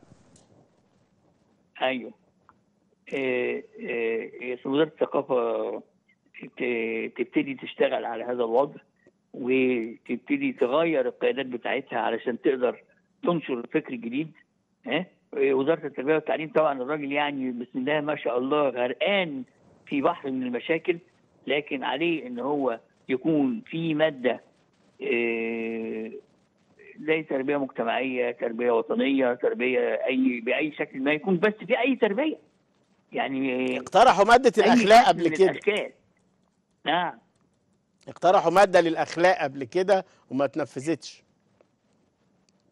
[SPEAKER 2] ايوه إيه إيه وزاره الثقافه ت- تبتدي تشتغل على هذا الوضع وتبتدي تغير القيادات بتاعتها علشان تقدر تنشر الفكر الجديد ها إيه وزاره التربيه والتعليم طبعا الراجل يعني بسم الله ما شاء الله غرقان في بحر من المشاكل لكن عليه ان هو يكون في ماده إيه زي تربيه مجتمعيه تربيه وطنيه تربيه اي باي شكل ما يكون بس في اي تربيه يعني
[SPEAKER 1] اقترحوا ماده
[SPEAKER 2] أي
[SPEAKER 1] الاخلاق
[SPEAKER 2] شكل
[SPEAKER 1] قبل
[SPEAKER 2] من
[SPEAKER 1] كده
[SPEAKER 2] الأشكال. نعم
[SPEAKER 1] اقترحوا ماده للاخلاق قبل كده وما اتنفذتش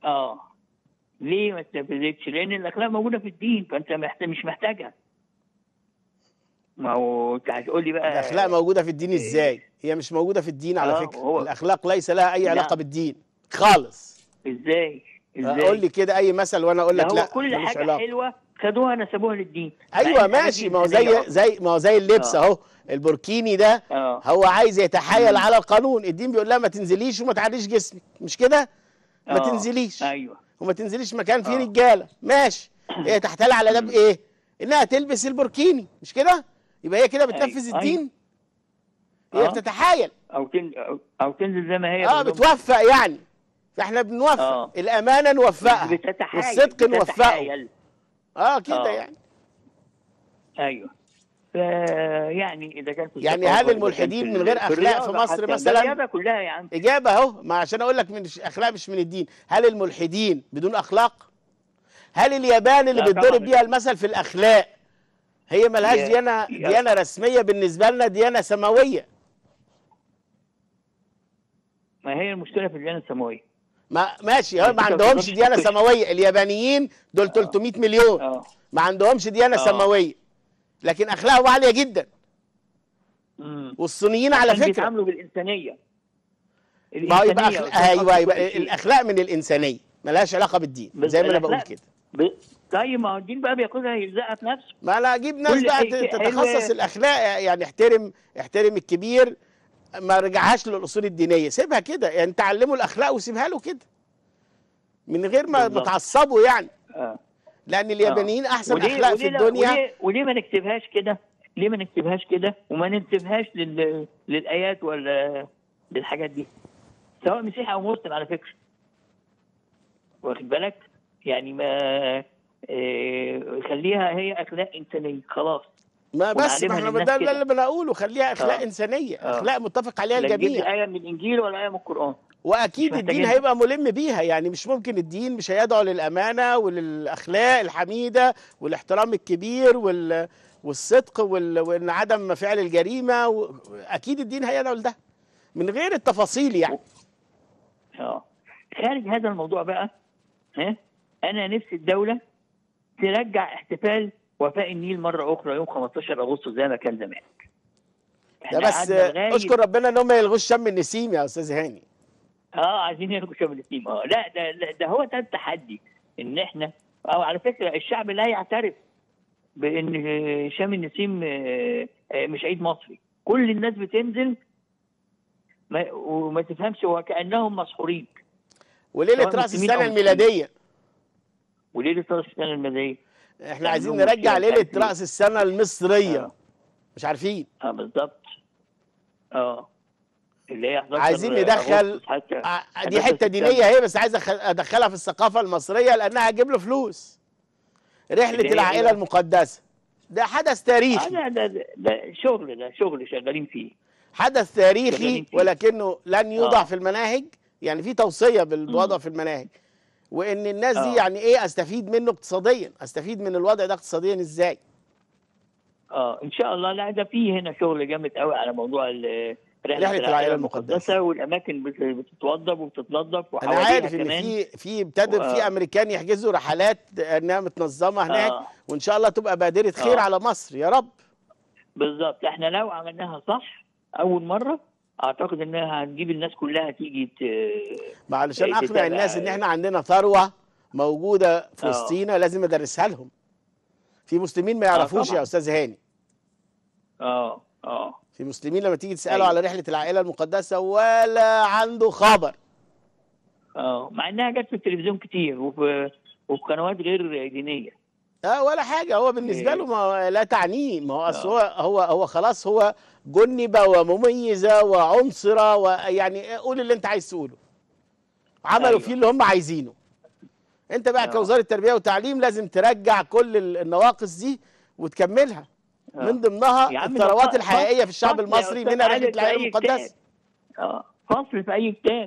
[SPEAKER 2] اه ليه ما اتنفذتش؟ لان الاخلاق موجوده في الدين فانت محتاج مش محتاجها ما هو انت هتقول لي بقى
[SPEAKER 1] الاخلاق موجوده في الدين ازاي هي مش موجوده في الدين على
[SPEAKER 2] آه،
[SPEAKER 1] فكره
[SPEAKER 2] هو-
[SPEAKER 1] الاخلاق ليس لها اي
[SPEAKER 2] لا.
[SPEAKER 1] علاقه بالدين خالص
[SPEAKER 2] ازاي؟ ازاي؟
[SPEAKER 1] قول لي كده اي مثل وانا اقول
[SPEAKER 2] ده
[SPEAKER 1] لك
[SPEAKER 2] هو
[SPEAKER 1] لا
[SPEAKER 2] كل
[SPEAKER 1] ملوش
[SPEAKER 2] حاجه
[SPEAKER 1] علاقة.
[SPEAKER 2] حلوه خدوها نسبوها للدين
[SPEAKER 1] ايوه
[SPEAKER 2] مع إن الحاجات
[SPEAKER 1] ماشي
[SPEAKER 2] دي
[SPEAKER 1] ما هو
[SPEAKER 2] إنسانية
[SPEAKER 1] زي
[SPEAKER 2] أصلاً.
[SPEAKER 1] زي ما هو زي اللبس
[SPEAKER 2] آه.
[SPEAKER 1] اهو البوركيني ده
[SPEAKER 2] اه
[SPEAKER 1] هو عايز يتحايل على القانون الدين بيقول لها ما تنزليش وما تعليش جسمك مش كده ما
[SPEAKER 2] آه.
[SPEAKER 1] تنزليش
[SPEAKER 2] ايوه
[SPEAKER 1] وما تنزليش مكان فيه
[SPEAKER 2] آه.
[SPEAKER 1] رجاله ماشي هي تحتال على ده بايه انها تلبس البوركيني مش كده يبقى هي كده بتنفذ
[SPEAKER 2] أيوة.
[SPEAKER 1] الدين هي
[SPEAKER 2] آه.
[SPEAKER 1] بتتحايل
[SPEAKER 2] او تن... أو- او تنزل زي ما هي
[SPEAKER 1] اه
[SPEAKER 2] بالظبط.
[SPEAKER 1] بتوفق يعني فاحنا بنوفق
[SPEAKER 2] آه.
[SPEAKER 1] الامانه نوفقها
[SPEAKER 2] بتتحايل
[SPEAKER 1] والصدق نوفقه
[SPEAKER 2] بتتحايل.
[SPEAKER 1] اه كده
[SPEAKER 2] آه.
[SPEAKER 1] يعني
[SPEAKER 2] ايوه ف يعني اذا كان في
[SPEAKER 1] يعني
[SPEAKER 2] الثقافة
[SPEAKER 1] هل
[SPEAKER 2] وإذا كان
[SPEAKER 1] الملحدين
[SPEAKER 2] في
[SPEAKER 1] من غير
[SPEAKER 2] ال-
[SPEAKER 1] أخلاق في
[SPEAKER 2] الرياضة
[SPEAKER 1] مصر
[SPEAKER 2] حتى. ده
[SPEAKER 1] مثلاً؟
[SPEAKER 2] الرياضه كلها يا عم
[SPEAKER 1] اجابه اهو ما عشان اقول لك من اخلاق مش من الدين هل الملحدين بدون اخلاق هل اليابان اللي
[SPEAKER 2] لا
[SPEAKER 1] بيتضرب
[SPEAKER 2] طبعاً.
[SPEAKER 1] بيها المثل في الاخلاق هي ملهاش
[SPEAKER 2] يا-
[SPEAKER 1] ديانه
[SPEAKER 2] يا-
[SPEAKER 1] ديانه رسميه بالنسبه لنا ديانه سماويه
[SPEAKER 2] ما هي المشكله في الديانه السماويه
[SPEAKER 1] ما ماشي هو ما
[SPEAKER 2] أنت ما
[SPEAKER 1] عندهمش
[SPEAKER 2] تقدرش
[SPEAKER 1] ديانه
[SPEAKER 2] تخش.
[SPEAKER 1] سماويه اليابانيين دول 300 مليون
[SPEAKER 2] اه
[SPEAKER 1] ما عندهمش ديانه
[SPEAKER 2] آه.
[SPEAKER 1] سماويه لكن اخلاقهم عاليه جدا
[SPEAKER 2] مم.
[SPEAKER 1] والصينيين على
[SPEAKER 2] عشان
[SPEAKER 1] فكره
[SPEAKER 2] بيتعاملوا بالانسانيه
[SPEAKER 1] ما هو يبقى
[SPEAKER 2] الإنسانية
[SPEAKER 1] أخلاق
[SPEAKER 2] قصاد
[SPEAKER 1] ايوه
[SPEAKER 2] كل
[SPEAKER 1] يبقى
[SPEAKER 2] شيء.
[SPEAKER 1] الاخلاق من الانسانيه ملهاش علاقه بالدين
[SPEAKER 2] بس
[SPEAKER 1] زي ما انا بقول
[SPEAKER 2] الأخلاق
[SPEAKER 1] كده
[SPEAKER 2] ب... طيب ما هو الدين بقى بياخدها يلزقها في نفسه
[SPEAKER 1] ما انا اجيب ناس
[SPEAKER 2] كل
[SPEAKER 1] بقى
[SPEAKER 2] أي شيء
[SPEAKER 1] تتخصص
[SPEAKER 2] حلو.
[SPEAKER 1] الاخلاق يعني احترم احترم الكبير ما رجعهاش للاصول الدينيه سيبها كده يعني تعلمه الاخلاق وسيبها له كده من غير ما ما
[SPEAKER 2] بالظبط.
[SPEAKER 1] تعصبه يعني
[SPEAKER 2] آه.
[SPEAKER 1] لان اليابانيين احسن
[SPEAKER 2] وليه-
[SPEAKER 1] اخلاق في
[SPEAKER 2] وليه لا-
[SPEAKER 1] الدنيا
[SPEAKER 2] وليه, وليه ما نكتبهاش كده؟ ليه ما نكتبهاش كده وما ننسبهاش لل... للايات ولا للحاجات دي؟ سواء مسيحي او مسلم على فكره. واخد بالك؟ يعني ما آه، خليها هي اخلاق انسانيه خلاص
[SPEAKER 1] ما بس ما
[SPEAKER 2] ونعلمها
[SPEAKER 1] احنا
[SPEAKER 2] للناس
[SPEAKER 1] ده ده
[SPEAKER 2] كده.
[SPEAKER 1] اللي بنقوله خليها اخلاق
[SPEAKER 2] آه.
[SPEAKER 1] انسانيه
[SPEAKER 2] آه.
[SPEAKER 1] اخلاق متفق عليها
[SPEAKER 2] لا تجيب لي
[SPEAKER 1] الجميع
[SPEAKER 2] ايه من الانجيل ولا ايه من القران.
[SPEAKER 1] واكيد
[SPEAKER 2] مش
[SPEAKER 1] الدين
[SPEAKER 2] محتاجين.
[SPEAKER 1] هيبقى ملم بيها يعني مش ممكن الدين مش هيدعو للامانه وللاخلاق الحميده والاحترام الكبير وال والصدق وال... وان عدم فعل الجريمه و... اكيد الدين هيدعو لده من غير التفاصيل يعني
[SPEAKER 2] اه خارج هذا الموضوع بقى ها انا نفسي الدوله ترجع احتفال وفاء النيل مره اخرى يوم 15 اغسطس زي ما كان زمان
[SPEAKER 1] ده
[SPEAKER 2] إحنا
[SPEAKER 1] بس
[SPEAKER 2] قعدنا لغاية-
[SPEAKER 1] اشكر ربنا ان هم ما يلغوش شم النسيم يا استاذ هاني
[SPEAKER 2] اه عايزين يلغوا شم النسيم اه لا ده ده- ده هو ده التحدي ان احنا او على فكره الشعب لا يعترف بان شم النسيم آه، آه، مش عيد مصري كل الناس بتنزل ما وما تفهمش وكانهم مسحورين
[SPEAKER 1] وليله
[SPEAKER 2] سواء
[SPEAKER 1] راس
[SPEAKER 2] مسلمين
[SPEAKER 1] السنه
[SPEAKER 2] أو
[SPEAKER 1] الميلاديه
[SPEAKER 2] وليله راس السنه الميلاديه
[SPEAKER 1] احنا عايزين
[SPEAKER 2] عندهم
[SPEAKER 1] نرجع
[SPEAKER 2] مشكلة
[SPEAKER 1] ليله
[SPEAKER 2] تأثير.
[SPEAKER 1] راس السنه المصريه
[SPEAKER 2] آه.
[SPEAKER 1] مش عارفين
[SPEAKER 2] اه بالظبط اه اللي هي 11
[SPEAKER 1] عايزين ندخل
[SPEAKER 2] أغسطس حتى
[SPEAKER 1] ع- دي
[SPEAKER 2] 11
[SPEAKER 1] حته
[SPEAKER 2] سبتمبر.
[SPEAKER 1] دينيه اهي بس عايز أخ- ادخلها في الثقافه المصريه لانها هتجيب له فلوس
[SPEAKER 2] اللي
[SPEAKER 1] رحله
[SPEAKER 2] هي
[SPEAKER 1] العائله
[SPEAKER 2] إيه؟
[SPEAKER 1] المقدسه ده حدث
[SPEAKER 2] آه
[SPEAKER 1] تاريخي
[SPEAKER 2] ده, ده, ده, ده شغل ده شغل شغالين فيه
[SPEAKER 1] حدث تاريخي
[SPEAKER 2] شغالين فيه.
[SPEAKER 1] ولكنه لن يوضع
[SPEAKER 2] آه.
[SPEAKER 1] في المناهج يعني في توصيه بالوضع في المناهج وان الناس دي
[SPEAKER 2] آه.
[SPEAKER 1] يعني ايه استفيد منه اقتصاديا استفيد من الوضع ده اقتصاديا ازاي
[SPEAKER 2] اه ان شاء الله لا ده فيه هنا شغل جامد قوي على موضوع ال- رحله,
[SPEAKER 1] رحلة العائلة المقدسة.
[SPEAKER 2] والاماكن بت- بتتوضب وبتتنظف
[SPEAKER 1] انا
[SPEAKER 2] وحواليها
[SPEAKER 1] عارف ان
[SPEAKER 2] كمان
[SPEAKER 1] في في ابتدى
[SPEAKER 2] و-
[SPEAKER 1] في امريكان يحجزوا رحلات انها متنظمه هناك
[SPEAKER 2] آه.
[SPEAKER 1] وان شاء الله تبقى بادره خير
[SPEAKER 2] آه.
[SPEAKER 1] على مصر يا رب
[SPEAKER 2] بالظبط احنا لو عملناها صح اول مره اعتقد انها هنجيب الناس كلها تيجي ت-
[SPEAKER 1] ما علشان
[SPEAKER 2] إيه
[SPEAKER 1] اقنع
[SPEAKER 2] تتابع-
[SPEAKER 1] الناس ان احنا عندنا ثروه موجوده في
[SPEAKER 2] آه.
[SPEAKER 1] وسطينا لازم ادرسها لهم في مسلمين ما يعرفوش
[SPEAKER 2] طبعاً.
[SPEAKER 1] يا استاذ هاني
[SPEAKER 2] اه اه
[SPEAKER 1] في مسلمين لما تيجي تساله
[SPEAKER 2] أيوة.
[SPEAKER 1] على رحله العائله المقدسه ولا عنده خبر
[SPEAKER 2] اه مع انها جت في التلفزيون كتير وفي وفي قنوات غير دينيه
[SPEAKER 1] اه ولا حاجه هو بالنسبه
[SPEAKER 2] إيه.
[SPEAKER 1] له ما هو لا تعنيه ما هو اصل
[SPEAKER 2] آه.
[SPEAKER 1] هو هو هو خلاص هو جنبه ومميزه وعنصره ويعني قول اللي انت عايز تقوله عملوا
[SPEAKER 2] أيوة.
[SPEAKER 1] فيه اللي هم عايزينه انت بقى
[SPEAKER 2] آه.
[SPEAKER 1] كوزاره التربيه والتعليم لازم ترجع كل ال- النواقص دي وتكملها
[SPEAKER 2] آه.
[SPEAKER 1] من ضمنها
[SPEAKER 2] يا عم ده
[SPEAKER 1] الثروات
[SPEAKER 2] فصل-
[SPEAKER 1] الحقيقيه في الشعب
[SPEAKER 2] فصل يا
[SPEAKER 1] المصري
[SPEAKER 2] أستاذ
[SPEAKER 1] منها
[SPEAKER 2] عادل
[SPEAKER 1] رحله
[SPEAKER 2] في
[SPEAKER 1] العائله
[SPEAKER 2] أي
[SPEAKER 1] المقدسه
[SPEAKER 2] كتاب. اه فصل في اي كتاب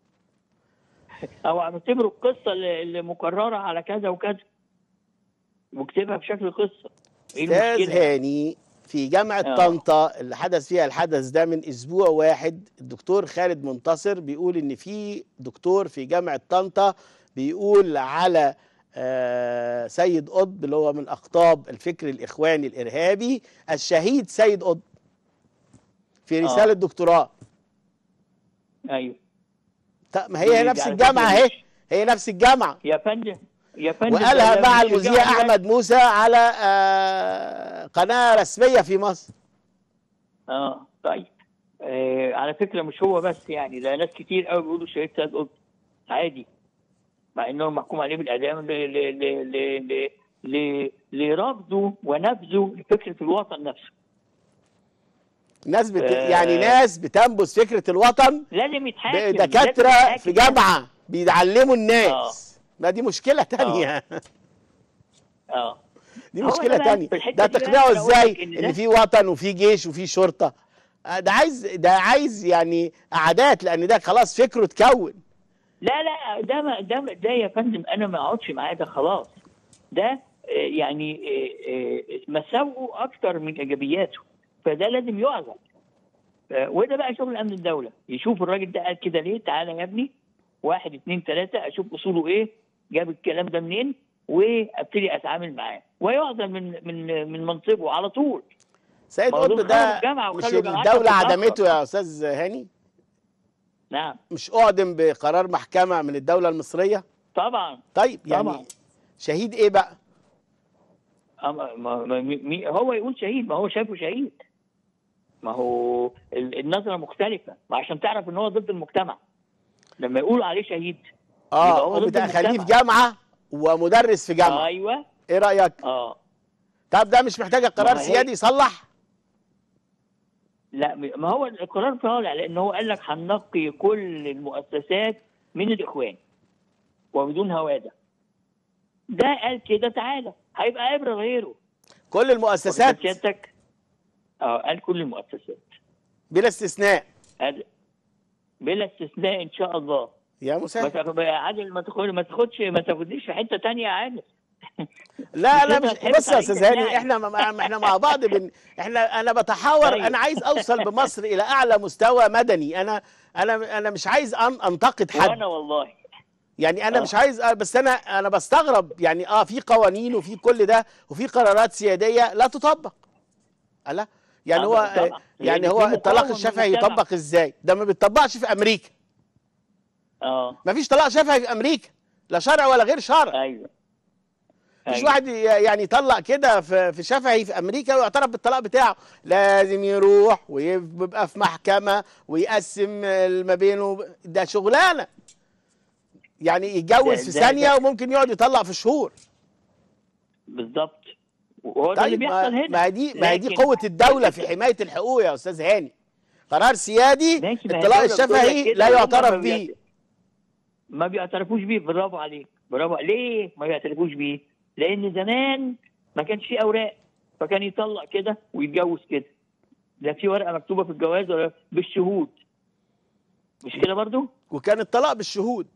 [SPEAKER 2] او اعتبروا القصه اللي اللي مكرره على كذا وكذا واكتبها بشكل قصه ايه
[SPEAKER 1] استاذ
[SPEAKER 2] المشكله
[SPEAKER 1] هاني في جامعه
[SPEAKER 2] آه.
[SPEAKER 1] طنطا اللي حدث فيها الحدث ده من اسبوع واحد الدكتور خالد منتصر بيقول ان في دكتور في جامعه طنطا بيقول على آه، سيد قطب اللي هو من اقطاب الفكر الاخواني الارهابي الشهيد سيد قطب في
[SPEAKER 2] آه.
[SPEAKER 1] رساله دكتوراه
[SPEAKER 2] ايوه
[SPEAKER 1] طب ما هي
[SPEAKER 2] دي
[SPEAKER 1] نفس
[SPEAKER 2] على
[SPEAKER 1] الجامعه
[SPEAKER 2] فكرة
[SPEAKER 1] اهي
[SPEAKER 2] مش-
[SPEAKER 1] هي نفس الجامعه
[SPEAKER 2] يا فندم يا فندم
[SPEAKER 1] وقالها
[SPEAKER 2] ده
[SPEAKER 1] مع
[SPEAKER 2] مش
[SPEAKER 1] المذيع
[SPEAKER 2] الجامعة دي
[SPEAKER 1] احمد موسى على آه، قناه رسميه في مصر
[SPEAKER 2] اه طيب آه على فكره مش هو بس يعني ده ناس كتير قوي بيقولوا شهيد سيد قطب عادي مع انه محكوم عليه بالاعدام ل ل ل ل ل لرفضه ونبذه لفكره الوطن نفسه
[SPEAKER 1] ناس بت...
[SPEAKER 2] آه.
[SPEAKER 1] يعني ناس بتنبذ فكره الوطن
[SPEAKER 2] لازم يتحاكم لازم
[SPEAKER 1] دكاتره
[SPEAKER 2] يتحاكم.
[SPEAKER 1] في جامعه بيعلموا الناس ما دي مشكله تانية
[SPEAKER 2] اه
[SPEAKER 1] دي
[SPEAKER 2] هو
[SPEAKER 1] مشكله
[SPEAKER 2] ده بقى
[SPEAKER 1] تانية
[SPEAKER 2] في الحتة
[SPEAKER 1] ده
[SPEAKER 2] دي بقى
[SPEAKER 1] تقنعه
[SPEAKER 2] أنا أقول
[SPEAKER 1] ازاي
[SPEAKER 2] لك إن
[SPEAKER 1] ان
[SPEAKER 2] ده-
[SPEAKER 1] في وطن وفي جيش وفي شرطه آه، ده عايز ده عايز يعني عادات لان ده خلاص فكره اتكون
[SPEAKER 2] لا لا ده ما ده ما- ده يا فندم انا ما اقعدش معاه ده خلاص ده آه، يعني آه، آه، مساوئه اكتر من ايجابياته فده لازم يعزل آه، وده بقى شغل امن الدوله يشوف الراجل ده قال كده ليه تعالى يا ابني واحد اتنين تلاته اشوف اصوله ايه جاب الكلام ده منين وابتدي اتعامل معاه ويعزل من من من منصبه على طول
[SPEAKER 1] سيد
[SPEAKER 2] ما هو
[SPEAKER 1] قطب
[SPEAKER 2] دول
[SPEAKER 1] ده
[SPEAKER 2] خرجوا الجامعة
[SPEAKER 1] مش
[SPEAKER 2] وخلوا جامعات
[SPEAKER 1] الدوله
[SPEAKER 2] تتأخر.
[SPEAKER 1] عدمته يا استاذ هاني
[SPEAKER 2] نعم
[SPEAKER 1] مش اعدم بقرار محكمه من الدوله المصريه
[SPEAKER 2] طبعا
[SPEAKER 1] طيب يعني
[SPEAKER 2] طبعا.
[SPEAKER 1] شهيد ايه بقى
[SPEAKER 2] أما- ما ما مي- مي- هو يقول شهيد ما هو شايفه شهيد ما هو ال- النظره مختلفه ما عشان تعرف ان هو ضد المجتمع لما يقولوا عليه شهيد
[SPEAKER 1] اه
[SPEAKER 2] يبقى هو ضد
[SPEAKER 1] وبتاع خليه في
[SPEAKER 2] المجتمع.
[SPEAKER 1] جامعه ومدرس في جامعه
[SPEAKER 2] ايوه
[SPEAKER 1] ايه رايك
[SPEAKER 2] اه
[SPEAKER 1] طب ده مش محتاج قرار
[SPEAKER 2] ما هي-
[SPEAKER 1] سيادي يصلح
[SPEAKER 2] لا ما هو القرار طالع لان هو قال لك هننقي كل المؤسسات من الاخوان وبدون هواده ده قال كده تعالى هيبقى عبره غيره
[SPEAKER 1] كل المؤسسات
[SPEAKER 2] واخد سيادتك اه قال كل المؤسسات
[SPEAKER 1] بلا استثناء
[SPEAKER 2] قال بلا استثناء ان شاء الله
[SPEAKER 1] يا
[SPEAKER 2] ما
[SPEAKER 1] مسهل
[SPEAKER 2] تاخد- عادل ما تاخد ما تاخدش ما تاخدنيش في حته تانية يا عادل
[SPEAKER 1] لا لا
[SPEAKER 2] مش
[SPEAKER 1] مش
[SPEAKER 2] هتحب
[SPEAKER 1] بص يا
[SPEAKER 2] تعيش
[SPEAKER 1] استاذ هاني
[SPEAKER 2] يعني.
[SPEAKER 1] احنا مع احنا مع بعض بن احنا انا بتحاور
[SPEAKER 2] طيب.
[SPEAKER 1] انا عايز اوصل بمصر الى اعلى مستوى مدني انا انا انا مش عايز أن انتقد حد
[SPEAKER 2] وانا والله
[SPEAKER 1] يعني انا
[SPEAKER 2] آه.
[SPEAKER 1] مش عايز آه، بس انا انا بستغرب يعني اه في قوانين وفي كل ده وفي قرارات سياديه لا تطبق ألا يعني
[SPEAKER 2] آه،
[SPEAKER 1] هو
[SPEAKER 2] طبعا.
[SPEAKER 1] آه، يعني
[SPEAKER 2] لأن
[SPEAKER 1] هو
[SPEAKER 2] في
[SPEAKER 1] الطلاق
[SPEAKER 2] مقاومة من
[SPEAKER 1] الشفهي
[SPEAKER 2] المجتمع.
[SPEAKER 1] يطبق ازاي ده ما بيطبقش في امريكا
[SPEAKER 2] اه
[SPEAKER 1] ما فيش طلاق شفهي في امريكا لا شرع ولا غير شرع
[SPEAKER 2] ايوه
[SPEAKER 1] مش
[SPEAKER 2] أيوة.
[SPEAKER 1] واحد ي- يعني يطلق كده في في شفهي في امريكا ويعترف بالطلاق بتاعه لازم يروح ويبقى في محكمه ويقسم ما بينه ده شغلانه يعني يتجوز
[SPEAKER 2] ده-
[SPEAKER 1] في
[SPEAKER 2] ده-
[SPEAKER 1] ثانيه
[SPEAKER 2] ده-
[SPEAKER 1] وممكن يقعد يطلق في شهور
[SPEAKER 2] بالظبط وهو ده اللي
[SPEAKER 1] طيب ما,
[SPEAKER 2] بيحصل هنا
[SPEAKER 1] ما هي دي ما هي دي
[SPEAKER 2] لكن-
[SPEAKER 1] قوه الدوله في حمايه الحقوق يا استاذ هاني قرار سيادي
[SPEAKER 2] ماشي، ما هي
[SPEAKER 1] الطلاق
[SPEAKER 2] الدولة بتقول لك
[SPEAKER 1] الشفهي
[SPEAKER 2] كده
[SPEAKER 1] لا
[SPEAKER 2] وهم
[SPEAKER 1] يعترف
[SPEAKER 2] ما
[SPEAKER 1] به
[SPEAKER 2] بيعت- ما بيعترفوش بيه برافو عليك برافو ليه ما بيعترفوش بيه لان زمان ما كانش فيه اوراق فكان يطلق كده ويتجوز كده لا في ورقه مكتوبه في الجواز ولا بالشهود مش كده برضو
[SPEAKER 1] وكان الطلاق بالشهود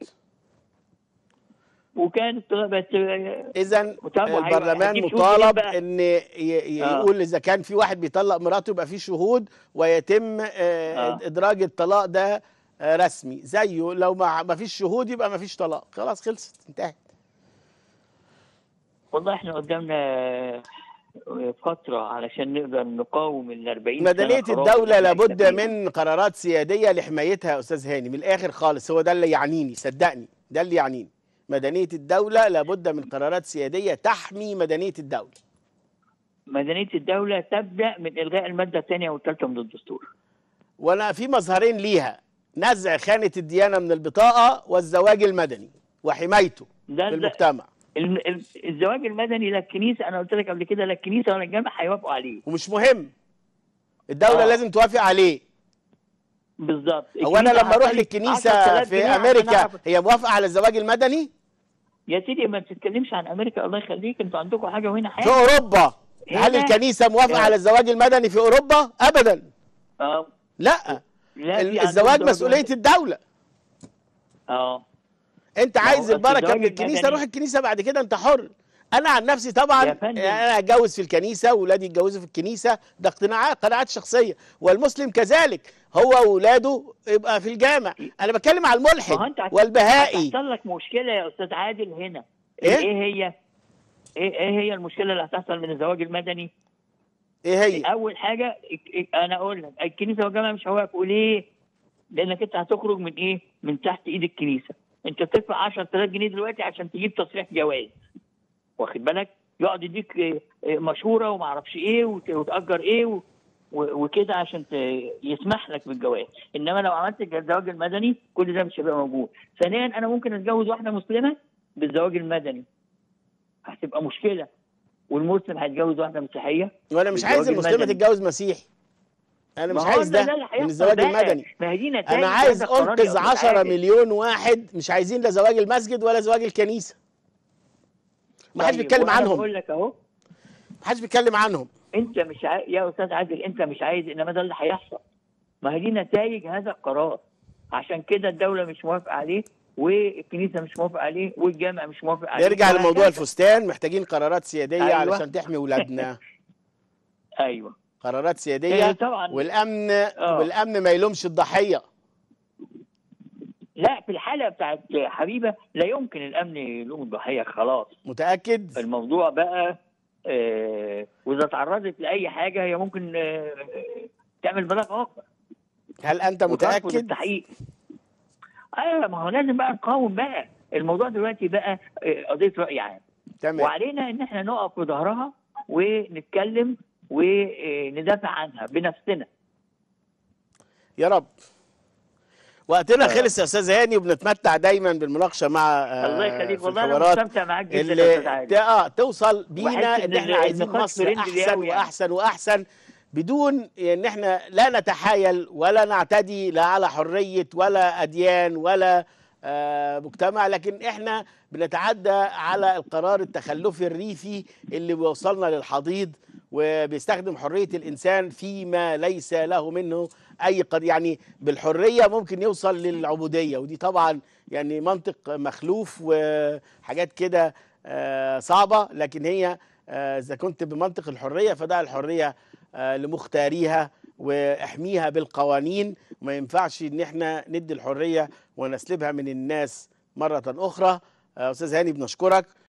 [SPEAKER 2] وكان الطلاق بس
[SPEAKER 1] اذا
[SPEAKER 2] طب وهي-
[SPEAKER 1] البرلمان
[SPEAKER 2] هتجيب شهود
[SPEAKER 1] مطالب
[SPEAKER 2] منين بقى؟
[SPEAKER 1] ان ي- ي-
[SPEAKER 2] آه.
[SPEAKER 1] يقول اذا كان في واحد بيطلق مراته يبقى في شهود ويتم آه،
[SPEAKER 2] آه.
[SPEAKER 1] ادراج الطلاق ده آه، رسمي زيه لو ما ما فيش شهود يبقى ما فيش طلاق خلاص خلصت انتهت
[SPEAKER 2] والله احنا قدامنا فتره علشان نقدر نقاوم ال 40 سنة
[SPEAKER 1] مدنيه
[SPEAKER 2] خراب
[SPEAKER 1] الدوله
[SPEAKER 2] اللي احنا
[SPEAKER 1] لابد
[SPEAKER 2] عايشين فيها.
[SPEAKER 1] من قرارات سياديه لحمايتها يا استاذ هاني من الاخر خالص هو ده اللي يعنيني صدقني ده اللي يعنيني مدنيه الدوله لابد من قرارات سياديه تحمي مدنيه الدوله
[SPEAKER 2] مدنيه الدوله تبدا من الغاء الماده الثانيه والثالثه من الدستور
[SPEAKER 1] وانا في مظهرين ليها نزع خانه الديانه من البطاقه والزواج المدني وحمايته
[SPEAKER 2] ده
[SPEAKER 1] في
[SPEAKER 2] ده-
[SPEAKER 1] المجتمع
[SPEAKER 2] ال- ال- الزواج المدني لا الكنيسه انا قلت لك قبل كده لا الكنيسه ولا الجامع هيوافقوا عليه
[SPEAKER 1] ومش مهم الدوله
[SPEAKER 2] آه.
[SPEAKER 1] لازم توافق عليه
[SPEAKER 2] بالظبط
[SPEAKER 1] هو انا
[SPEAKER 2] الكنيسة
[SPEAKER 1] لما اروح
[SPEAKER 2] هتطلب
[SPEAKER 1] للكنيسه
[SPEAKER 2] 10,000
[SPEAKER 1] في
[SPEAKER 2] جنيه عشان
[SPEAKER 1] امريكا
[SPEAKER 2] أعرف-
[SPEAKER 1] هي موافقه على الزواج المدني
[SPEAKER 2] يا سيدي ما تتكلمش عن امريكا الله يخليك انتوا عندكم حاجه وهنا
[SPEAKER 1] في
[SPEAKER 2] حاجه
[SPEAKER 1] اوروبا
[SPEAKER 2] هنا-
[SPEAKER 1] هل الكنيسه موافقه
[SPEAKER 2] آه.
[SPEAKER 1] على الزواج المدني في اوروبا ابدا
[SPEAKER 2] اه
[SPEAKER 1] لا
[SPEAKER 2] لا
[SPEAKER 1] ال-
[SPEAKER 2] في
[SPEAKER 1] الزواج
[SPEAKER 2] عندهم
[SPEAKER 1] مسؤوليه
[SPEAKER 2] زواج-
[SPEAKER 1] الدوله
[SPEAKER 2] اه
[SPEAKER 1] انت
[SPEAKER 2] ما هو
[SPEAKER 1] عايز
[SPEAKER 2] أصل
[SPEAKER 1] البركه
[SPEAKER 2] الزواج
[SPEAKER 1] من الكنيسه
[SPEAKER 2] المدني-
[SPEAKER 1] روح الكنيسه بعد كده انت حر انا عن نفسي طبعا
[SPEAKER 2] يا فندم.
[SPEAKER 1] انا اتجوز في الكنيسه واولادي يتجوزوا في الكنيسه ده اقتناعات قناعات شخصيه والمسلم كذلك هو واولاده يبقى في الجامع انا بتكلم على
[SPEAKER 2] ما هو
[SPEAKER 1] الملحد
[SPEAKER 2] انت هت-
[SPEAKER 1] والبهائي
[SPEAKER 2] هتحصل لك مشكله يا استاذ عادل هنا
[SPEAKER 1] إيه؟
[SPEAKER 2] ايه هي ايه ايه هي المشكله اللي هتحصل من الزواج المدني
[SPEAKER 1] ايه هي
[SPEAKER 2] اول حاجه ال- انا اقول لك الكنيسه والجامعه مش هيوافقوا ليه لانك انت هتخرج من ايه من تحت ايد الكنيسه انت بتدفع 10000 جنيه دلوقتي عشان تجيب تصريح جواز واخد بالك يقعد يديك آه، آه، مشوره وما اعرفش ايه وت- وتاجر ايه و- و- وكده عشان ت- يسمح لك بالجواز انما لو عملت الزواج المدني كل ده مش هيبقى موجود ثانيا انا ممكن اتجوز واحده مسلمه بالزواج المدني هتبقى مشكله والمسلم هيتجوز واحده مسيحيه
[SPEAKER 1] وانا مش
[SPEAKER 2] الزواج
[SPEAKER 1] عايز المسلمه
[SPEAKER 2] المدني.
[SPEAKER 1] تتجوز مسيحي انا مش
[SPEAKER 2] ما هو
[SPEAKER 1] عايز ده
[SPEAKER 2] اللي هيحصل
[SPEAKER 1] من الزواج
[SPEAKER 2] بقى.
[SPEAKER 1] المدني
[SPEAKER 2] ما هي دي نتائج
[SPEAKER 1] انا عايز
[SPEAKER 2] هذا القرار يا
[SPEAKER 1] انقذ
[SPEAKER 2] أستاذ
[SPEAKER 1] 10
[SPEAKER 2] عادل.
[SPEAKER 1] مليون واحد مش عايزين لا زواج المسجد ولا زواج الكنيسه ما حدش
[SPEAKER 2] طيب،
[SPEAKER 1] بيتكلم
[SPEAKER 2] وأنا
[SPEAKER 1] عنهم
[SPEAKER 2] بقول لك اهو
[SPEAKER 1] ما حدش بيتكلم عنهم
[SPEAKER 2] انت مش عاي... يا استاذ عادل انت مش عايز انما ده اللي هيحصل ما هي دي نتائج هذا القرار عشان كده الدوله مش موافقه عليه والكنيسه مش موافقه عليه والجامع مش موافق عليه
[SPEAKER 1] نرجع لموضوع
[SPEAKER 2] وهكذا.
[SPEAKER 1] الفستان محتاجين قرارات سياديه
[SPEAKER 2] أيوة.
[SPEAKER 1] علشان تحمي ولادنا
[SPEAKER 2] ايوه
[SPEAKER 1] قرارات
[SPEAKER 2] إيه
[SPEAKER 1] سياديه
[SPEAKER 2] طبعا
[SPEAKER 1] والامن
[SPEAKER 2] آه.
[SPEAKER 1] والامن ما يلومش الضحيه
[SPEAKER 2] لا في الحاله بتاعت حبيبه لا يمكن الامن يلوم الضحيه خلاص
[SPEAKER 1] متاكد
[SPEAKER 2] الموضوع بقى آه واذا تعرضت لاي حاجه هي ممكن آه تعمل بلاغ اخر
[SPEAKER 1] هل انت
[SPEAKER 2] وترفض
[SPEAKER 1] متاكد
[SPEAKER 2] التحقيق ايوه ما هو لازم بقى نقاوم بقى الموضوع دلوقتي بقى آه، قضيه راي عام
[SPEAKER 1] تمام
[SPEAKER 2] وعلينا ان احنا نقف في ظهرها ونتكلم وندافع عنها بنفسنا
[SPEAKER 1] يا رب وقتنا
[SPEAKER 2] آه.
[SPEAKER 1] خلص يا استاذ هاني وبنتمتع دايما بالمناقشه مع آه،
[SPEAKER 2] الله يخليك
[SPEAKER 1] في
[SPEAKER 2] والله انا
[SPEAKER 1] الحوارات
[SPEAKER 2] مستمتع معاك جدا يا استاذ
[SPEAKER 1] اللي
[SPEAKER 2] عادل
[SPEAKER 1] ت- اه توصل بينا
[SPEAKER 2] وأحس
[SPEAKER 1] ان
[SPEAKER 2] إن
[SPEAKER 1] احنا
[SPEAKER 2] ال-
[SPEAKER 1] عايزين
[SPEAKER 2] النقاش
[SPEAKER 1] مصر
[SPEAKER 2] فريندلي
[SPEAKER 1] احسن
[SPEAKER 2] أوي يعني.
[SPEAKER 1] واحسن واحسن بدون ان احنا لا نتحايل ولا نعتدي لا على حريه ولا اديان ولا آه مجتمع لكن احنا بنتعدى على القرار التخلفي الريفي اللي بيوصلنا للحضيض وبيستخدم حريه الانسان فيما ليس له منه اي قد يعني بالحريه ممكن يوصل للعبوديه ودي طبعا يعني منطق مخلوف وحاجات كده آه، صعبه لكن هي آه، اذا كنت بمنطق الحريه فده الحريه آه، لمختاريها واحميها بالقوانين وما ينفعش ان احنا ندي الحريه ونسلبها من الناس مره اخرى آه، استاذ هاني بنشكرك